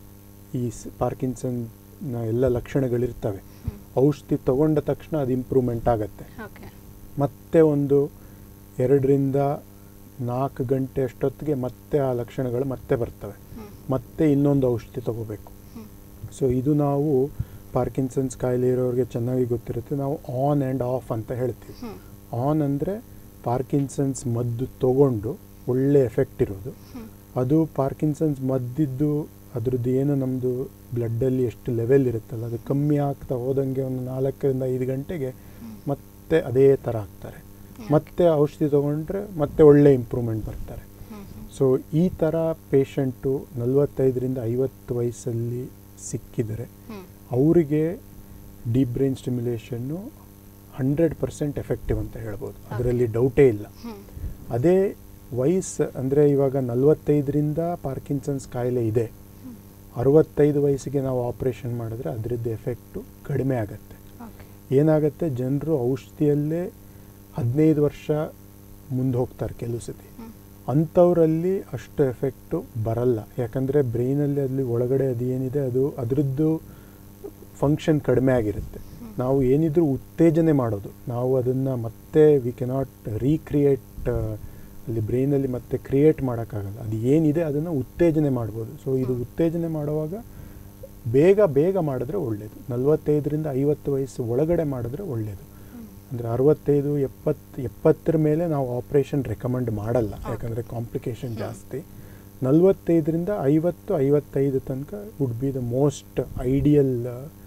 ಈ ಸ್- ಪಾರ್ಕಿನ್ಸನ್ನ ಎಲ್ಲ ಲಕ್ಷಣಗಳಿರ್ತವೆ ಹ್ಮ್. ಔಷಧಿ ತಗೊಂಡ ತಕ್ಷಣ ಅದು ಇಂಪ್ರೂವ್ಮೆಂಟ್ ಆಗುತ್ತೆ ಓಕೆ ಮತ್ತೆ ಒಂದು ಎರಡರಿಂದ ನಾಲ್ಕು ಗಂಟೆ ಅಷ್ಟೊತ್ತಿಗೆ ಮತ್ತೆ ಆ ಲಕ್ಷಣಗಳು ಮತ್ತೆ ಬರ್ತವೆ ಹ್ಮ್. ಮತ್ತೆ ಇನ್ನೊಂದು ಔಷಧಿ ತಗೋಬೇಕು ಹ್ಮ್. ಸೊ ಇದು ನಾವು ಪಾರ್ಕಿನ್ಸನ್ಸ್ ಕಾಯಿಲೆ ಇರೋರಿಗೆ ಚೆನ್ನಾಗಿ ಗೊತ್ತಿರುತ್ತೆ ನಾವು ಆನ್ ಆ್ಯಂಡ್ ಆಫ್ ಅಂತ ಹೇಳ್ತೀವಿ ಹ್ಮ್. ಆನ್ ಅಂದರೆ ಪಾರ್ಕಿನ್ಸನ್ಸ್ ಮದ್ದು ತಗೊಂಡು ಒಳ್ಳೆ ಎಫೆಕ್ಟ್ ಇರೋದು ಹ್ಮ್. ಅದು ಪಾರ್ಕಿನ್ಸನ್ಸ್ ಮದ್ದಿದ್ದು ಅದ್ರದ್ದು ಏನು ನಮ್ಮದು ಬ್ಲಡ್ಡಲ್ಲಿ ಎಷ್ಟು ಲೆವೆಲ್ ಇರುತ್ತಲ್ಲ ಅದು ಕಮ್ಮಿ ಆಗ್ತಾ ಹೋದಂಗೆ ಒಂದು ನಾಲ್ಕರಿಂದ ಐದು ಗಂಟೆಗೆ ಮತ್ತೆ ಅದೇ ಥರ ಆಗ್ತಾರೆ ಮತ್ತೆ ಔಷಧಿ ತೊಗೊಂಡ್ರೆ ಮತ್ತೆ ಒಳ್ಳೆ ಇಂಪ್ರೂವ್ಮೆಂಟ್ ಬರ್ತಾರೆ ಹ್ಮ್. ಹ್ಮ್. ಸೊ ಈ ಥರ ಪೇಷಂಟು ನಲವತ್ತೈದರಿಂದ ಐವತ್ತು ವಯಸ್ಸಲ್ಲಿ ಸಿಕ್ಕಿದರೆ ಹ್ಮ್. ಅವರಿಗೆ ಡೀಪ್ ಬ್ರೈನ್ ಸ್ಟಿಮ್ಯುಲೇಷನ್ನು ಹಂಡ್ರೆಡ್ ಪರ್ಸೆಂಟ್ ಎಫೆಕ್ಟಿವ್ ಅಂತ ಹೇಳ್ಬೋದು ಅದರಲ್ಲಿ ಡೌಟೇ ಇಲ್ಲ ಹ್ಮ್. ಅದೇ ವಯಸ್ಸು ಅಂದರೆ ಇವಾಗ ನಲವತ್ತೈದರಿಂದ ಪಾರ್ಕಿನ್ಸನ್ಸ್ ಕಾಯಿಲೆ ಇದೆ ಅರವತ್ತೈದು ವಯಸ್ಸಿಗೆ ನಾವು ಆಪ್ರೇಷನ್ ಮಾಡಿದ್ರೆ ಅದರದ್ದು ಎಫೆಕ್ಟು ಕಡಿಮೆ ಆಗುತ್ತೆ ಓಕೆ ಏನಾಗುತ್ತೆ ಜನರು ಔಷಧಿಯಲ್ಲೇ ಹದಿನೈದು ವರ್ಷ ಮುಂದೆ ಹೋಗ್ತಾರೆ ಕೆಲವು ಸತಿ ಹ್ಮ್. ಅಂಥವರಲ್ಲಿ ಅಷ್ಟು ಎಫೆಕ್ಟು ಬರಲ್ಲ ಯಾಕಂದರೆ ಬ್ರೈನಲ್ಲಿ ಅಲ್ಲಿ ಒಳಗಡೆ ಅದು ಏನಿದೆ ಅದು ಅದರದ್ದು ಫಂಕ್ಷನ್ ಕಡಿಮೆ ಆಗಿರುತ್ತೆ ನಾವು ಏನಿದ್ರೂ ಉತ್ತೇಜನೆ ಮಾಡೋದು ನಾವು ಅದನ್ನು ಮತ್ತೆ ವಿ ಕೆನಾಟ್ ರೀಕ್ರಿಯೇಟ್ ಅಲ್ಲಿ ಬ್ರೈನಲ್ಲಿ ಮತ್ತೆ ಕ್ರಿಯೇಟ್ ಮಾಡೋಕ್ಕಾಗಲ್ಲ ಅದು ಏನಿದೆ ಅದನ್ನು ಉತ್ತೇಜನೆ ಮಾಡ್ಬೋದು ಸೊ ಇದು ಉತ್ತೇಜನೆ ಮಾಡುವಾಗ ಬೇಗ ಬೇಗ ಮಾಡಿದ್ರೆ ಒಳ್ಳೆಯದು ನಲವತ್ತೈದರಿಂದ ಐವತ್ತು ವಯಸ್ಸು ಒಳಗಡೆ ಮಾಡಿದ್ರೆ ಒಳ್ಳೆಯದು ಅಂದರೆ ಅರವತ್ತೈದು ಎಪ್ಪತ್ತು ಎಪ್ಪತ್ತರ ಮೇಲೆ ನಾವು ಆಪ್ರೇಷನ್ ರೆಕಮೆಂಡ್ ಮಾಡಲ್ಲ ಯಾಕಂದರೆ ಕಾಂಪ್ಲಿಕೇಶನ್ ಜಾಸ್ತಿ ನಲವತ್ತೈದರಿಂದ ಐವತ್ತು ಐವತ್ತೈದು ತನಕ would be the most ideal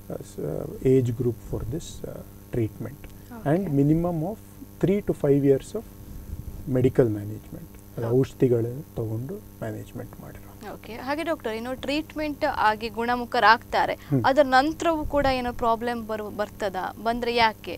age group for this treatment and Okay. Minimum of three to five years of medical management ಅದು Okay. ಔಷಧಿಗಳು ತಗೊಂಡು ಮ್ಯಾನೇಜ್ಮೆಂಟ್ ಮಾಡಿರೋ ಓಕೆ ಹಾಗೆ ಡಾಕ್ಟರ್ ಏನೋ ಟ್ರೀಟ್ಮೆಂಟ್ ಆಗಿ ಗುಣಮುಖರಾಗ್ತಾರೆ ಹ್ಮ್. ಅದರ ನಂತರವೂ ಕೂಡ ಏನೋ ಪ್ರಾಬ್ಲಮ್ ಬರು ಬರ್ತದ ಬಂದ್ರೆ ಯಾಕೆ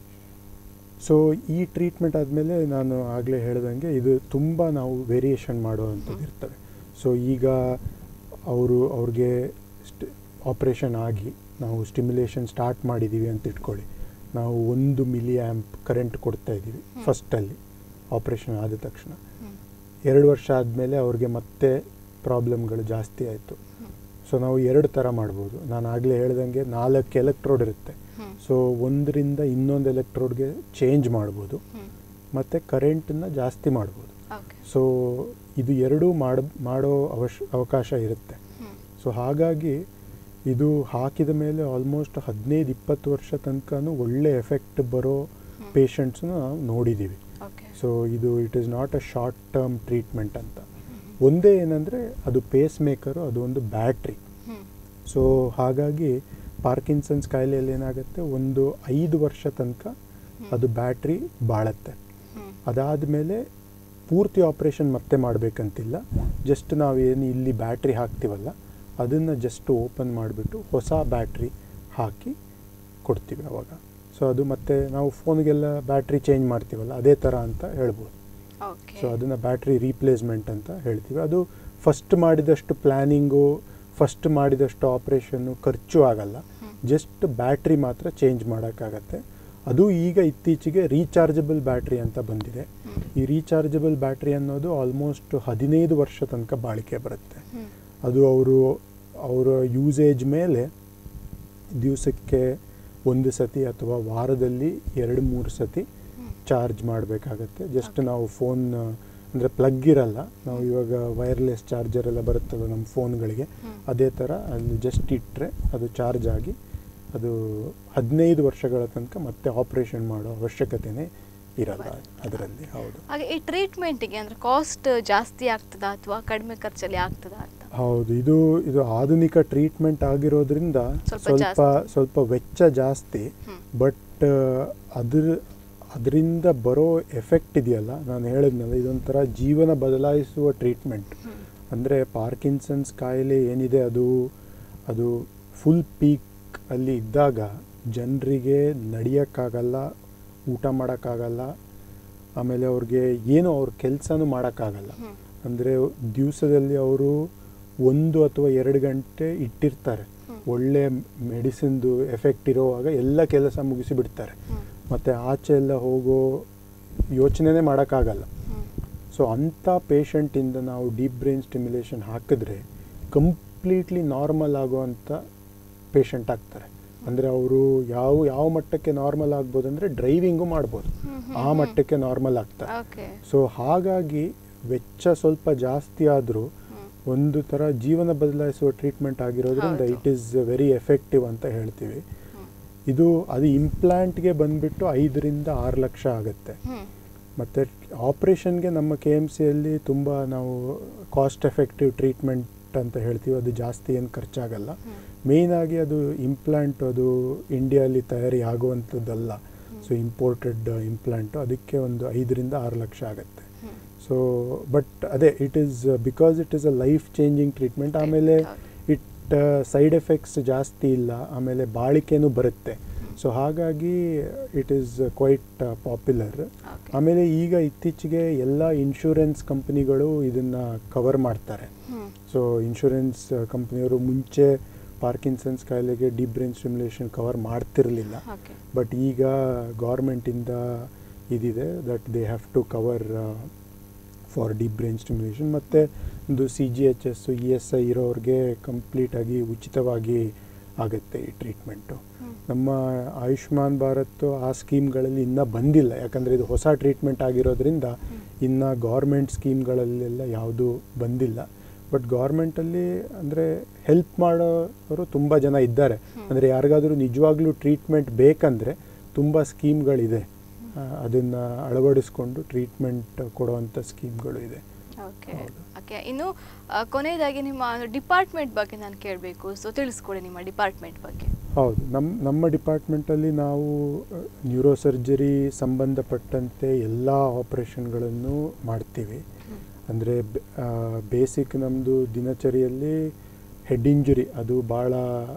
ಸೊ ಈ ಟ್ರೀಟ್ಮೆಂಟ್ ಆದಮೇಲೆ ನಾನು ಆಗಲೇ ಹೇಳ್ದಂಗೆ ಇದು ತುಂಬ ನಾವು ವೇರಿಯೇಷನ್ ಮಾಡುವಂಥದ್ದು ಇರ್ತವೆ ಸೊ ಈಗ ಅವರು ಅವ್ರಿಗೆ ಸ್ಟ್ ಆಪ್ರೇಷನ್ ಆಗಿ ನಾವು ಸ್ಟಿಮ್ಯುಲೇಷನ್ ಸ್ಟಾರ್ಟ್ ಮಾಡಿದ್ದೀವಿ ಅಂತ ಇಟ್ಕೊಳ್ಳಿ ನಾವು ಒಂದು ಮಿಲಿ ಆ್ಯಂಪ್ ಕರೆಂಟ್ ಕೊಡ್ತಾ ಇದ್ದೀವಿ ಹ್ಮ್. ಫಸ್ಟಲ್ಲಿ ಆಪ್ರೇಷನ್ ಆದ ತಕ್ಷಣ ಹ್ಮ್. ಎರಡು ವರ್ಷ ಆದಮೇಲೆ ಅವ್ರಿಗೆ ಮತ್ತೆ ಪ್ರಾಬ್ಲಮ್ಗಳು ಜಾಸ್ತಿ ಆಯಿತು ಹ್ಮ್. ಸೊ ನಾವು ಎರಡು ಥರ ಮಾಡ್ಬೋದು ನಾನು ಆಗಲೇ ಹೇಳ್ದಂಗೆ ನಾಲ್ಕು ಎಲೆಕ್ಟ್ರೋಡ್ ಇರುತ್ತೆ ಹ್ಮ್. ಸೊ ಒಂದರಿಂದ ಇನ್ನೊಂದು ಎಲೆಕ್ಟ್ರೋಡ್ಗೆ ಚೇಂಜ್ ಮಾಡ್ಬೋದು ಹ್ಮ್. ಮತ್ತು ಕರೆಂಟನ್ನು ಜಾಸ್ತಿ ಮಾಡ್ಬೋದು ಓಕೆ ಸೊ ಇದು ಎರಡೂ ಮಾಡ ಮಾಡೋ ಅವಶ್ಯ ಅವಕಾಶ ಇರುತ್ತೆ ಹ್ಮ್. ಸೊ ಹಾಗಾಗಿ ಇದು ಹಾಕಿದ ಮೇಲೆ ಆಲ್ಮೋಸ್ಟ್ ಹದಿನೈದು ಇಪ್ಪತ್ತು ವರ್ಷ ತನಕನೂ ಒಳ್ಳೆ ಎಫೆಕ್ಟ್ ಬರೋ ಹ್ಮ್. ಪೇಷಂಟ್ಸ್ನ ನಾವು ನೋಡಿದ್ದೀವಿ ಓಕೆ ಸೊ ಇದು it is not a short term treatment ಅಂತ ಒಂದೇ ಏನಂದರೆ ಅದು ಪೇಸ್ ಮೇಕರು ಅದು ಒಂದು ಬ್ಯಾಟ್ರಿ ಹ್ಮ್. ಸೊ ಹಾಗಾಗಿ ಪಾರ್ಕಿನ್ಸನ್ಸ್ ಕಾಯಿಲೆಯಲ್ಲಿ ಏನಾಗುತ್ತೆ ಒಂದು ಐದು ವರ್ಷ ತನಕ ಅದು ಬ್ಯಾಟ್ರಿ ಬಾಳತ್ತೆ ಹ್ಮ್. ಅದಾದಮೇಲೆ ಪೂರ್ತಿ ಆಪ್ರೇಷನ್ ಮತ್ತೆ ಮಾಡಬೇಕಂತಿಲ್ಲ ಜಸ್ಟ್ ನಾವೇನು ಇಲ್ಲಿ ಬ್ಯಾಟ್ರಿ ಹಾಕ್ತೀವಲ್ಲ ಅದನ್ನು ಜಸ್ಟ್ ಓಪನ್ ಮಾಡಿಬಿಟ್ಟು ಹೊಸ ಬ್ಯಾಟ್ರಿ ಹಾಕಿ ಕೊಡ್ತೀವಿ ಅವಾಗ ಸೊ ಅದು ಮತ್ತೆ ನಾವು ಫೋನ್ಗೆಲ್ಲ ಬ್ಯಾಟ್ರಿ ಚೇಂಜ್ ಮಾಡ್ತೀವಲ್ಲ ಅದೇ ಥರ ಅಂತ ಹೇಳ್ಬೋದು ಓಕೆ ಸೊ ಅದನ್ನು ಬ್ಯಾಟ್ರಿ ರೀಪ್ಲೇಸ್ಮೆಂಟ್ ಅಂತ ಹೇಳ್ತೀವಿ ಅದು ಫಸ್ಟ್ ಮಾಡಿದಷ್ಟು ಪ್ಲ್ಯಾನಿಂಗು ಫಸ್ಟ್ ಮಾಡಿದಷ್ಟು ಆಪ್ರೇಷನ್ನು ಖರ್ಚು ಆಗಲ್ಲ ಹ್ಮ್. ಜಸ್ಟ್ ಬ್ಯಾಟ್ರಿ ಮಾತ್ರ ಚೇಂಜ್ ಮಾಡೋಕ್ಕಾಗತ್ತೆ ಅದು ಈಗ ಇತ್ತೀಚೆಗೆ ರೀಚಾರ್ಜಬಲ್ ಬ್ಯಾಟ್ರಿ ಅಂತ ಬಂದಿದೆ ಹ್ಮ್. ಈ ರೀಚಾರ್ಜಬಲ್ ಬ್ಯಾಟ್ರಿ ಅನ್ನೋದು ಆಲ್ಮೋಸ್ಟ್ ಹದಿನೈದು ವರ್ಷ ತನಕ ಬಾಳಿಕೆ ಬರುತ್ತೆ ಹ್ಮ್. ಅದು ಅವರು ಅವರ ಯೂಸೇಜ್ ಮೇಲೆ ದಿವಸಕ್ಕೆ ಒಂದು ಸತಿ ಅಥವಾ ವಾರದಲ್ಲಿ ಎರಡು ಮೂರು ಸತಿ ಹ್ಮ್. ಚಾರ್ಜ್ ಮಾಡಬೇಕಾಗತ್ತೆ ಜಸ್ಟ್ Okay. ನಾವು ಫೋನ್ ಅಂದರೆ ಪ್ಲಗ್ ಇರಲ್ಲ ನಾವು ಇವಾಗ ವೈರ್ಲೆಸ್ ಚಾರ್ಜರ್ ಎಲ್ಲ ಬರುತ್ತಲ್ಲ ನಮ್ಮ ಫೋನ್ಗಳಿಗೆ ಹ್ಮ್. ಅದೇ ಥರ ಅಲ್ಲಿ ಜಸ್ಟ್ ಇಟ್ಟರೆ ಅದು ಚಾರ್ಜ್ ಆಗಿ ಅದು ಹದಿನೈದು ವರ್ಷಗಳ ತನಕ ಮತ್ತೆ ಆಪ್ರೇಷನ್ ಮಾಡೋ ಅವಶ್ಯಕತೆನೇ ಇರಲ್ಲ ಅದರಲ್ಲಿ ಹೌದು ಹಾಗೆ ಈ ಟ್ರೀಟ್ಮೆಂಟಿಗೆ ಅಂದ್ರೆ ಕಾಸ್ಟ್ ಜಾಸ್ತಿ ಆಗ್ತದಾ ಅಥವಾ ಕಡಿಮೆ ಖರ್ಚಲ್ಲಿ ಆಗ್ತದಾ ಅಂತ ಹೌದು ಇದು ಇದು ಆಧುನಿಕ ಟ್ರೀಟ್ಮೆಂಟ್ ಆಗಿರೋದ್ರಿಂದ ಸ್ವಲ್ಪ ಸ್ವಲ್ಪ ಜಾಸ್ತಿ. ಸ್ವಲ್ಪ ವೆಚ್ಚ ಜಾಸ್ತಿ ಹ್ಮ್. ಬಟ್ ಅದ್ರ ಅದರಿಂದ ಬರೋ ಎಫೆಕ್ಟ್ ಇದೆಯಲ್ಲ ನಾನು ಹೇಳಿದ್ನಲ್ಲ ಇದೊಂಥರ ಜೀವನ ಬದಲಾಯಿಸುವ ಟ್ರೀಟ್ಮೆಂಟ್ ಹ್ಮ್. ಅಂದರೆ ಪಾರ್ಕಿನ್ಸನ್ಸ್ ಕಾಯಿಲೆ ಏನಿದೆ ಅದು ಅದು ಫುಲ್ ಪೀಕ್ ಅಲ್ಲಿ ಇದ್ದಾಗ ಜನರಿಗೆ ನಡೆಯೋಕ್ಕಾಗಲ್ಲ ಊಟ ಮಾಡೋಕ್ಕಾಗಲ್ಲ ಆಮೇಲೆ ಅವ್ರಿಗೆ ಏನು ಅವ್ರ ಕೆಲಸನೂ ಮಾಡೋಕ್ಕಾಗಲ್ಲ ಹ್ಮ್. ಅಂದರೆ ದಿವಸದಲ್ಲಿ ಅವರು ಒಂದು ಅಥವಾ ಎರಡು ಗಂಟೆ ಇಟ್ಟಿರ್ತಾರೆ ಹ್ಮ್. ಒಳ್ಳೆ ಮೆಡಿಸಿನ್ದು ಎಫೆಕ್ಟ್ ಇರೋವಾಗ ಎಲ್ಲ ಕೆಲಸ ಮುಗಿಸಿ ಬಿಡ್ತಾರೆ ಹ್ಮ್. ಮತ್ತು ಆಚೆ ಎಲ್ಲ ಹೋಗೋ ಯೋಚನೆನೇ ಮಾಡೋಕ್ಕಾಗಲ್ಲ ಹ್ಮ್. ಸೊ ಅಂಥ ಪೇಷಂಟಿಂದ ನಾವು ಡೀಪ್ ಬ್ರೈನ್ ಸ್ಟಿಮ್ಯುಲೇಷನ್ ಹಾಕಿದ್ರೆ ಕಂಪ್ಲೀಟ್ಲಿ ನಾರ್ಮಲ್ ಆಗುವಂಥ ಪೇಷಂಟ್ ಆಗ್ತಾರೆ ಅಂದರೆ ಅವರು ಯಾವ ಯಾವ ಮಟ್ಟಕ್ಕೆ ನಾರ್ಮಲ್ ಆಗ್ಬೋದು ಅಂದರೆ ಡ್ರೈವಿಂಗು ಮಾಡ್ಬೋದು ಹ್ಮ್, ಹ್ಮ್, ಆ ಹ್ಮ್. ಮಟ್ಟಕ್ಕೆ ನಾರ್ಮಲ್ ಆಗ್ತಾರೆ ಓಕೆ ಸೊ ಹಾಗಾಗಿ ವೆಚ್ಚ ಸ್ವಲ್ಪ ಜಾಸ್ತಿ ಆದರೂ ಹ್ಮ್. ಒಂದು ಥರ ಜೀವನ ಬದಲಾಯಿಸುವ ಟ್ರೀಟ್ಮೆಂಟ್ ಆಗಿರೋದ್ರಿಂದ ಹೌದು. ಇಟ್ ಈಸ್ ವೆರಿ ಎಫೆಕ್ಟಿವ್ ಅಂತ ಹೇಳ್ತೀವಿ ಹ್ಮ್. ಇದು ಅದು ಇಂಪ್ಲಾಂಟ್ಗೆ ಬಂದುಬಿಟ್ಟು ಐದರಿಂದ ಆರು ಲಕ್ಷ ಆಗುತ್ತೆ ಹ್ಮ್. ಮತ್ತು ಆಪ್ರೇಷನ್ಗೆ ನಮ್ಮ ಕೆ ಎಮ್ ಸಿಯಲ್ಲಿ ತುಂಬ ನಾವು ಕಾಸ್ಟ್ ಎಫೆಕ್ಟಿವ್ ಟ್ರೀಟ್ಮೆಂಟ್ ಅಂತ ಹೇಳ್ತೀವಿ ಅದು ಜಾಸ್ತಿ ಏನು ಖರ್ಚಾಗಲ್ಲ ಹ್ಮ್. ಮೇಯ್ನಾಗಿ ಅದು ಇಂಪ್ಲಾಂಟ್ ಅದು ಇಂಡಿಯಾಲಿ ತಯಾರಿ ಆಗುವಂಥದ್ದಲ್ಲ ಸೊ ಇಂಪೋರ್ಟೆಡ್ ಇಂಪ್ಲಾಂಟು ಅದಕ್ಕೆ ಒಂದು ಐದರಿಂದ ಆರು ಲಕ್ಷ ಆಗುತ್ತೆ ಹ್ಮ್. ಸೊ ಬಟ್ ಅದೇ it is because it is a life changing treatment ಆಮೇಲೆ ಹೌದು. ಇಟ್ ಸೈಡ್ ಎಫೆಕ್ಟ್ಸ್ ಜಾಸ್ತಿ ಇಲ್ಲ ಆಮೇಲೆ ಬಾಳಿಕೆನೂ ಬರುತ್ತೆ ಸೊ ಹಾಗಾಗಿ it is quite popular Okay. ಆಮೇಲೆ ಈಗ ಇತ್ತೀಚೆಗೆ ಎಲ್ಲ ಇನ್ಶೂರೆನ್ಸ್ ಕಂಪನಿಗಳು ಇದನ್ನು ಕವರ್ ಮಾಡ್ತಾರೆ ಹ್ಮ್. ಸೊ ಇನ್ಶೂರೆನ್ಸ್ ಕಂಪ್ನಿಯವರು ಮುಂಚೆ ಪಾರ್ಕಿನ್ಸನ್ಸ್ ಕಾಯಿಲೆಗೆ ಡೀಪ್ ಬ್ರೈನ್ ಸ್ಟಿಮ್ಯುಲೇಷನ್ ಕವರ್ ಮಾಡ್ತಿರಲಿಲ್ಲ Okay. ಬಟ್ ಈಗ ಗೌರ್ಮೆಂಟಿಂದ ಇದಿದೆ that they have to cover for deep brain stimulation ಮತ್ತು ಒಂದು C G H S E S I ಇರೋರಿಗೆ ಕಂಪ್ಲೀಟಾಗಿ ಉಚಿತವಾಗಿ ಆಗುತ್ತೆ ಈ ಟ್ರೀಟ್ಮೆಂಟು ಹ್ಮ್. ನಮ್ಮ ಆಯುಷ್ಮಾನ್ ಭಾರತ್ ಆ ಸ್ಕೀಮ್ಗಳಲ್ಲಿ ಇನ್ನೂ ಬಂದಿಲ್ಲ ಯಾಕಂದರೆ ಇದು ಹೊಸ ಟ್ರೀಟ್ಮೆಂಟ್ ಆಗಿರೋದ್ರಿಂದ ಇನ್ನು ಗೌರ್ಮೆಂಟ್ ಸ್ಕೀಮ್ಗಳಲ್ಲೆಲ್ಲ ಯಾವುದೂ ಬಂದಿಲ್ಲ ಬಟ್ ಗೌರ್ಮೆಂಟಲ್ಲಿ ಅಂದರೆ ಹೆಲ್ಪ್ ಮಾಡೋರು ತುಂಬ ಜನ ಇದ್ದಾರೆ ಅಂದರೆ ಯಾರಿಗಾದರೂ ನಿಜವಾಗ್ಲೂ ಟ್ರೀಟ್ಮೆಂಟ್ ಬೇಕಂದರೆ ತುಂಬ ಸ್ಕೀಮ್ಗಳಿದೆ ಅದನ್ನು ಅಳವಡಿಸ್ಕೊಂಡು ಟ್ರೀಟ್ಮೆಂಟ್ ಕೊಡುವಂಥ ಸ್ಕೀಮ್ಗಳು ಇದೆ ಓಕೆ ಹೌದು. ಓಕೆ ಇನ್ನು ಆ, ಕೊನೆಯದಾಗಿ ನಿಮ್ಮ ಡಿಪಾರ್ಟ್ಮೆಂಟ್ ಬಗ್ಗೆ ನಾನು ಕೇಳಬೇಕು ಸೊ ತಿಳಿಸ್ಕೊಡಿ ನಿಮ್ಮ ಡಿಪಾರ್ಟ್ಮೆಂಟ್ ಬಗ್ಗೆ ಹೌದು ನಮ್ಮ ನಮ್ಮ ಡಿಪಾರ್ಟ್ಮೆಂಟಲ್ಲಿ ನಾವು ನ್ಯೂರೋಸರ್ಜರಿ ಸಂಬಂಧಪಟ್ಟಂತೆ ಎಲ್ಲ ಆಪರೇಷನ್ಗಳನ್ನು ಮಾಡ್ತೀವಿ ಅಂದರೆ ಬೇಸಿಕ್ ನಮ್ಮದು ದಿನಚರಿಯಲ್ಲಿ ಹೆಡ್ ಇಂಜುರಿ ಅದು ಭಾಳ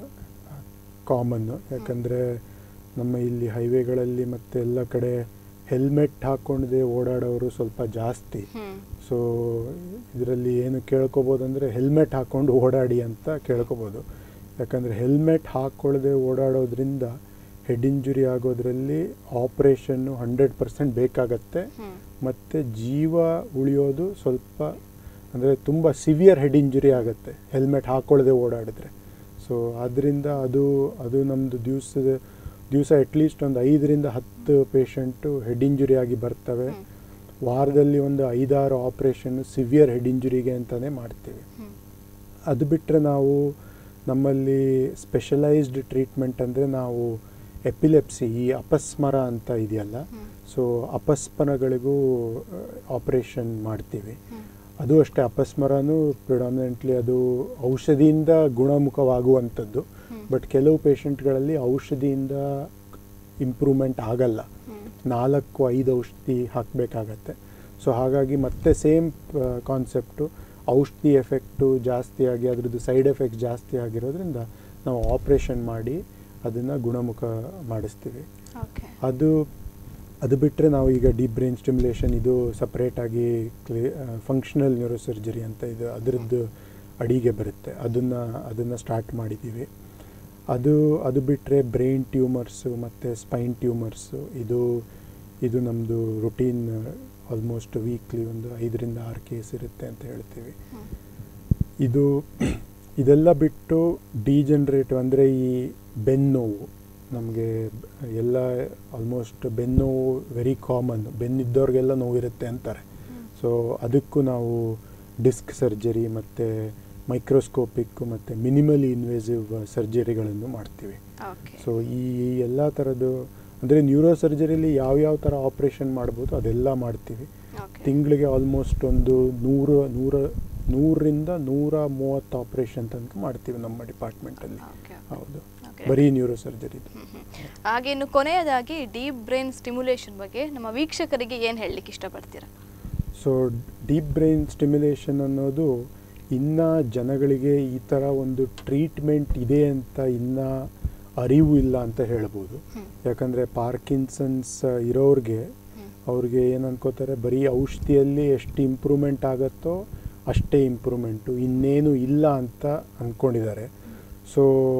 ಕಾಮನ್ನು ಯಾಕಂದರೆ ನಮ್ಮ ಇಲ್ಲಿ ಹೈವೇಗಳಲ್ಲಿ ಮತ್ತು ಎಲ್ಲ ಕಡೆ ಹೆಲ್ಮೆಟ್ ಹಾಕ್ಕೊಂಡೇ ಓಡಾಡೋರು ಸ್ವಲ್ಪ ಜಾಸ್ತಿ ಹ್ಮ್ ಸೊ ಇದರಲ್ಲಿ ಏನು ಕೇಳ್ಕೊಬೋದಂದರೆ ಹೆಲ್ಮೆಟ್ ಹಾಕ್ಕೊಂಡು ಓಡಾಡಿ ಅಂತ ಕೇಳ್ಕೊಬೋದು ಯಾಕಂದರೆ ಹೆಲ್ಮೆಟ್ ಹಾಕ್ಕೊಳ್ಳದೆ ಓಡಾಡೋದ್ರಿಂದ ಹೆಡ್ ಇಂಜುರಿ ಆಗೋದ್ರಲ್ಲಿ ಆಪ್ರೇಷನ್ನು ಹಂಡ್ರೆಡ್ ಪರ್ಸೆಂಟ್ ಬೇಕಾಗತ್ತೆ ಹ್ಮ್ ಮತ್ತು ಜೀವ ಉಳಿಯೋದು ಸ್ವಲ್ಪ ಅಂದರೆ ತುಂಬ ಸಿವಿಯರ್ ಹೆಡ್ ಇಂಜುರಿ ಆಗುತ್ತೆ ಹೆಲ್ಮೆಟ್ ಹಾಕ್ಕೊಳ್ಳದೆ ಓಡಾಡಿದ್ರೆ ಸೊ ಆದ್ದರಿಂದ ಅದು ಅದು ನಮ್ಮದು ದಿವಸದ ದಿವಸ ಅಟ್ಲೀಸ್ಟ್ ಒಂದು ಐದರಿಂದ ಹತ್ತು ಪೇಷಂಟು ಹೆಡ್ ಇಂಜುರಿ ಆಗಿ ಬರ್ತವೆ ಹ್ಮ್. ವಾರದಲ್ಲಿ ಒಂದು ಐದಾರು ಆಪ್ರೇಷನ್ ಸಿವಿಯರ್ ಹೆಡ್ ಇಂಜುರಿಗೆ ಅಂತಲೇ ಮಾಡ್ತೀವಿ ಹ್ಮ್ ಅದು ಬಿಟ್ಟರೆ ನಾವು ನಮ್ಮಲ್ಲಿ ಸ್ಪೆಷಲೈಸ್ಡ್ ಟ್ರೀಟ್ಮೆಂಟ್ ಅಂದರೆ ನಾವು ಎಪಿಲೆಪ್ಸಿ ಈ ಅಪಸ್ಮರ ಅಂತ ಇದೆಯಲ್ಲ ಹ್ಮ್ ಸೊ ಅಪಸ್ಮರಗಳಿಗೂ ಆಪರೇಷನ್ ಮಾಡ್ತೀವಿ ಹ್ಮ್ ಅದು ಅಷ್ಟೇ ಅಪಸ್ಮರನೂ ಪ್ರಿಡಾಮಿನೆಂಟ್ಲಿ ಅದು ಔಷಧಿಯಿಂದ ಗುಣಮುಖವಾಗುವಂಥದ್ದು ಹ್ಮ್. ಬಟ್ ಕೆಲವು ಪೇಷಂಟ್ಗಳಲ್ಲಿ ಔಷಧಿಯಿಂದ ಇಂಪ್ರೂವ್ಮೆಂಟ್ ಆಗಲ್ಲ ಹ್ಮ್ ನಾಲ್ಕು ಐದು ಔಷಧಿ ಹಾಕಬೇಕಾಗತ್ತೆ ಸೊ ಹಾಗಾಗಿ ಮತ್ತೆ ಸೇಮ್ ಕಾನ್ಸೆಪ್ಟು ಔಷಧಿ ಎಫೆಕ್ಟು ಜಾಸ್ತಿ ಆಗಿ ಅದ್ರದ್ದು ಸೈಡ್ ಎಫೆಕ್ಟ್ಸ್ ಜಾಸ್ತಿ ಆಗಿರೋದ್ರಿಂದ ನಾವು ಆಪ್ರೇಷನ್ ಮಾಡಿ ಅದನ್ನು ಗುಣಮುಖ ಮಾಡಿಸ್ತೀವಿ ಓಕೆ ಅದು ಅದು ಬಿಟ್ಟರೆ ನಾವು ಈಗ ಡೀಪ್ ಬ್ರೈನ್ ಸ್ಟಿಮ್ಯುಲೇಷನ್ ಇದು ಸಪ್ರೇಟಾಗಿ ಕ್ಲಿ ಫಂಕ್ಷನಲ್ ನ್ಯೂರೋಸರ್ಜರಿ ಅಂತ ಇದು ಅದರದ್ದು ಅಡಿಗೆ ಬರುತ್ತೆ ಅದನ್ನು ಅದನ್ನು ಸ್ಟಾರ್ಟ್ ಮಾಡಿದ್ದೀವಿ ಅದು ಅದು ಬಿಟ್ಟರೆ ಬ್ರೈನ್ ಟ್ಯೂಮರ್ಸು ಮತ್ತು ಸ್ಪೈನ್ ಟ್ಯೂಮರ್ಸು ಇದು ಇದು ನಮ್ಮದು ರುಟೀನ್ ಆಲ್ಮೋಸ್ಟ್ ವೀಕ್ಲಿ ಒಂದು ಐದರಿಂದ ಆರು ಕೇಸ್ ಇರುತ್ತೆ ಅಂತ ಹೇಳ್ತೀವಿ ಹ್ಮ್ ಇದು ಇದೆಲ್ಲ ಬಿಟ್ಟು ಡಿಜನ್ರೇಟಿವ್ ಅಂದರೆ ಈ ಬೆನ್ನೋವು ನಮಗೆ ಎಲ್ಲ ಆಲ್ಮೋಸ್ಟ್ ಬೆನ್ನೋವು ವೆರಿ ಕಾಮನ್ ಬೆನ್ನಿದ್ದವ್ರಿಗೆಲ್ಲ ನೋವಿರುತ್ತೆ ಅಂತಾರೆ ಸೊ ಅದಕ್ಕೂ ನಾವು ಡಿಸ್ಕ್ ಸರ್ಜರಿ ಮತ್ತು ಮೈಕ್ರೋಸ್ಕೋಪಿಕ್ ಮತ್ತು ಮಿನಿಮಲಿ ಇನ್ವೇಸಿವ್ ಸರ್ಜರಿಗಳನ್ನು ಮಾಡ್ತೀವಿ ಓಕೆ ಸೊ ಈ ಎಲ್ಲ ಥರದ್ದು ಅಂದರೆ ನ್ಯೂರೋ ಸರ್ಜರಿಲಿ ಯಾವ್ಯಾವ ಥರ ಆಪ್ರೇಷನ್ ಮಾಡ್ಬೋದು ಅದೆಲ್ಲ ಮಾಡ್ತೀವಿ ಓಕೆ ತಿಂಗಳಿಗೆ ಆಲ್ಮೋಸ್ಟ್ ಒಂದು ನೂರು ನೂರ ನೂರರಿಂದ ನೂರ ಮೂವತ್ತು ಆಪ್ರೇಷನ್ ತನಕ ಮಾಡ್ತೀವಿ ನಮ್ಮ ಡಿಪಾರ್ಟ್ಮೆಂಟಲ್ಲಿ ಓಕೆ ಹೌದು ಓಕೆ ಬರೀ ನ್ಯೂರೋ ಸರ್ಜರಿ ಹ್ಮ್ ಹ್ಮ್. ಹಾಗೆ ಇನ್ನು ಕೊನೆಯದಾಗಿ ಡೀಪ್ ಬ್ರೈನ್ ಸ್ಟಿಮ್ಯುಲೇಷನ್ ಬಗ್ಗೆ ನಮ್ಮ ವೀಕ್ಷಕರಿಗೆ ಏನು ಹೇಳಲಿಕ್ಕೆ ಇಷ್ಟಪಡ್ತೀರಾ ಸೊ ಡೀಪ್ ಬ್ರೈನ್ ಸ್ಟಿಮ್ಯುಲೇಷನ್ ಅನ್ನೋದು ಇನ್ನು ಜನಗಳಿಗೆ ಈ ಥರ ಒಂದು ಟ್ರೀಟ್ಮೆಂಟ್ ಇದೆ ಅಂತ ಇನ್ನೂ ಅರಿವು ಇಲ್ಲ ಅಂತ ಹೇಳ್ಬೋದು ಹ್ಮ್. ಯಾಕಂದರೆ ಪಾರ್ಕಿನ್ಸನ್ಸ್ ಇರೋರಿಗೆ ಹ್ಮ್. ಅವ್ರಿಗೆ ಏನು ಅನ್ಕೋತಾರೆ ಬರೀ ಔಷಧಿಯಲ್ಲಿ ಎಷ್ಟು ಇಂಪ್ರೂವ್ಮೆಂಟ್ ಆಗುತ್ತೋ ಅಷ್ಟೇ ಇಂಪ್ರೂವ್ಮೆಂಟು ಇನ್ನೇನು ಇಲ್ಲ ಅಂತ ಅಂದ್ಕೊಂಡಿದ್ದಾರೆ ಸೊ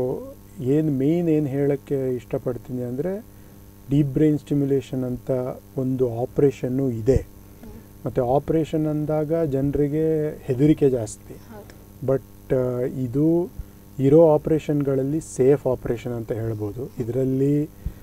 ಏನು ಮೇಯ್ನ್ ಏನು ಹೇಳೋಕ್ಕೆ ಇಷ್ಟಪಡ್ತೀನಿ ಅಂದರೆ ಡೀಪ್ ಬ್ರೈನ್ ಸ್ಟಿಮ್ಯುಲೇಷನ್ ಅಂತ ಒಂದು ಆಪ್ರೇಷನ್ನು ಇದೆ ಮತ್ತು ಆಪ್ರೇಷನ್ ಅಂದಾಗ ಜನರಿಗೆ ಹೆದರಿಕೆ ಜಾಸ್ತಿ ಹೌದು ಬಟ್ ಇದು ಇರೋ ಆಪ್ರೇಷನ್ಗಳಲ್ಲಿ ಸೇಫ್ ಆಪ್ರೇಷನ್ ಅಂತ ಹೇಳ್ಬೋದು ಇದರಲ್ಲಿ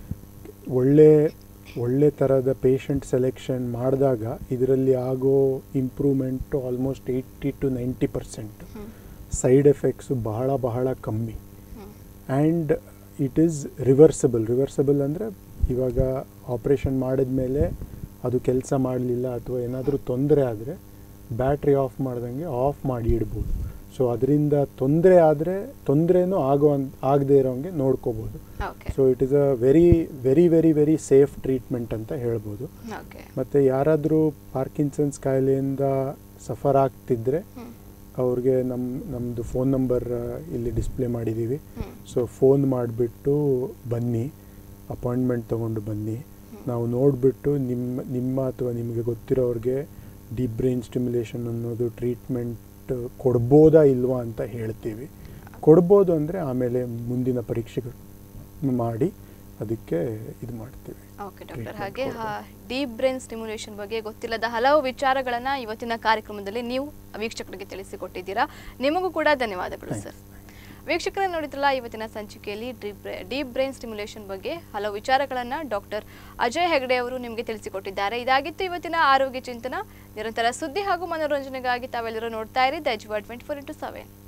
ಒಳ್ಳೆ ಒಳ್ಳೆ ಥರದ ಪೇಷಂಟ್ ಸೆಲೆಕ್ಷನ್ ಮಾಡಿದಾಗ ಇದರಲ್ಲಿ ಆಗೋ improvement almost eighty to ninety percent hmm side effects ಬಹಳ ಬಹಳ ಕಮ್ಮಿ hmm and it is reversible reversible ಅಂದರೆ ಇವಾಗ ಆಪ್ರೇಷನ್ ಮಾಡಿದ್ಮೇಲೆ ಅದು ಕೆಲಸ ಮಾಡಲಿಲ್ಲ ಅಥವಾ ಏನಾದರೂ ತೊಂದರೆ ಆದರೆ ಬ್ಯಾಟ್ರಿ ಆಫ್ ಮಾಡ್ದಂಗೆ ಆಫ್ ಮಾಡಿ ಇಡ್ಬೋದು ಸೊ ಅದರಿಂದ ತೊಂದರೆ ಆದರೆ ತೊಂದರೆನೂ ಆಗೋ ಆಗದೇ ಇರೋಂಗೆ ನೋಡ್ಕೋಬೋದು okay so it is a very very very very safe treatment ಅಂತ ಹೇಳ್ಬೋದು ಓಕೆ ಮತ್ತು ಯಾರಾದರೂ ಪಾರ್ಕಿನ್ಸನ್ಸ್ ಕಾಯಿಲೆಯಿಂದ ಸಫರ್ ಆಗ್ತಿದ್ರೆ ಹ್ಮ್ ಅವ್ರಿಗೆ ನಮ್ಮ ನಮ್ಮದು ಫೋನ್ ನಂಬರ್ ಇಲ್ಲಿ ಡಿಸ್ಪ್ಲೇ ಮಾಡಿದ್ದೀವಿ ಹ್ಮ್ ಸೊ ಫೋನ್ ಮಾಡಿಬಿಟ್ಟು ಬನ್ನಿ ಅಪಾಯಿಂಟ್ಮೆಂಟ್ ತೊಗೊಂಡು ಬನ್ನಿ ನಾವು ನೋಡಿಬಿಟ್ಟು ನಿಮ್ಮ ನಿಮ್ಮ ಅಥವಾ ನಿಮಗೆ ಗೊತ್ತಿರೋರಿಗೆ ಡೀಪ್ ಬ್ರೈನ್ ಸ್ಟಿಮ್ಯುಲೇಷನ್ ಅನ್ನೋದು ಟ್ರೀಟ್ಮೆಂಟ್ ಕೊಡ್ಬೋದಾ ಇಲ್ವಾ ಅಂತ ಹೇಳ್ತೀವಿ ಕೊಡ್ಬೋದು ಅಂದರೆ ಆಮೇಲೆ ಮುಂದಿನ ಪರೀಕ್ಷೆಗಳು ಮಾಡಿ ಅದಕ್ಕೆ ಇದು ಮಾಡ್ತೀವಿ ಓಕೆ ಡಾಕ್ಟರ್ Treatment ಹಾಗೆ ಕೊಡ್ಬೋದು. ಡೀಪ್ ಬ್ರೈನ್ ಸ್ಟಿಮ್ಯುಲೇಷನ್ ಬಗ್ಗೆ ಗೊತ್ತಿಲ್ಲದ ಹಲವು ವಿಚಾರಗಳನ್ನ ಇವತ್ತಿನ ಕಾರ್ಯಕ್ರಮದಲ್ಲಿ ನೀವು ವೀಕ್ಷಕರಿಗೆ ತಿಳಿಸಿಕೊಟ್ಟಿದ್ದೀರಾ ನಿಮಗೂ ಕೂಡ ಧನ್ಯವಾದಗಳು Thanks. ಸರ್ ವೀಕ್ಷಕರೇ ನೋಡಿದ್ರಲ್ಲ ಇವತ್ತಿನ ಸಂಚಿಕೆಯಲ್ಲಿ ಡೀಪ್ ಡೀಪ್ ಬ್ರೈನ್ ಸ್ಟಿಮ್ಯುಲೇಷನ್ ಬಗ್ಗೆ ಹಲವು ವಿಚಾರಗಳನ್ನ ಡಾಕ್ಟರ್ ಅಜಯ್ ಹೆಗಡೆ ಅವರು ನಿಮಗೆ ತಿಳಿಸಿಕೊಟ್ಟಿದ್ದಾರೆ ಇದಾಗಿತ್ತು ಇವತ್ತಿನ ಆರೋಗ್ಯ ಚಿಂತನ ನಿರಂತರ ಸುದ್ದಿ ಹಾಗೂ ಮನೋರಂಜನೆಗಾಗಿ ತಾವೆಲ್ಲರೂ ನೋಡ್ತಾ ಇರಿ Daijiworld twenty four into seven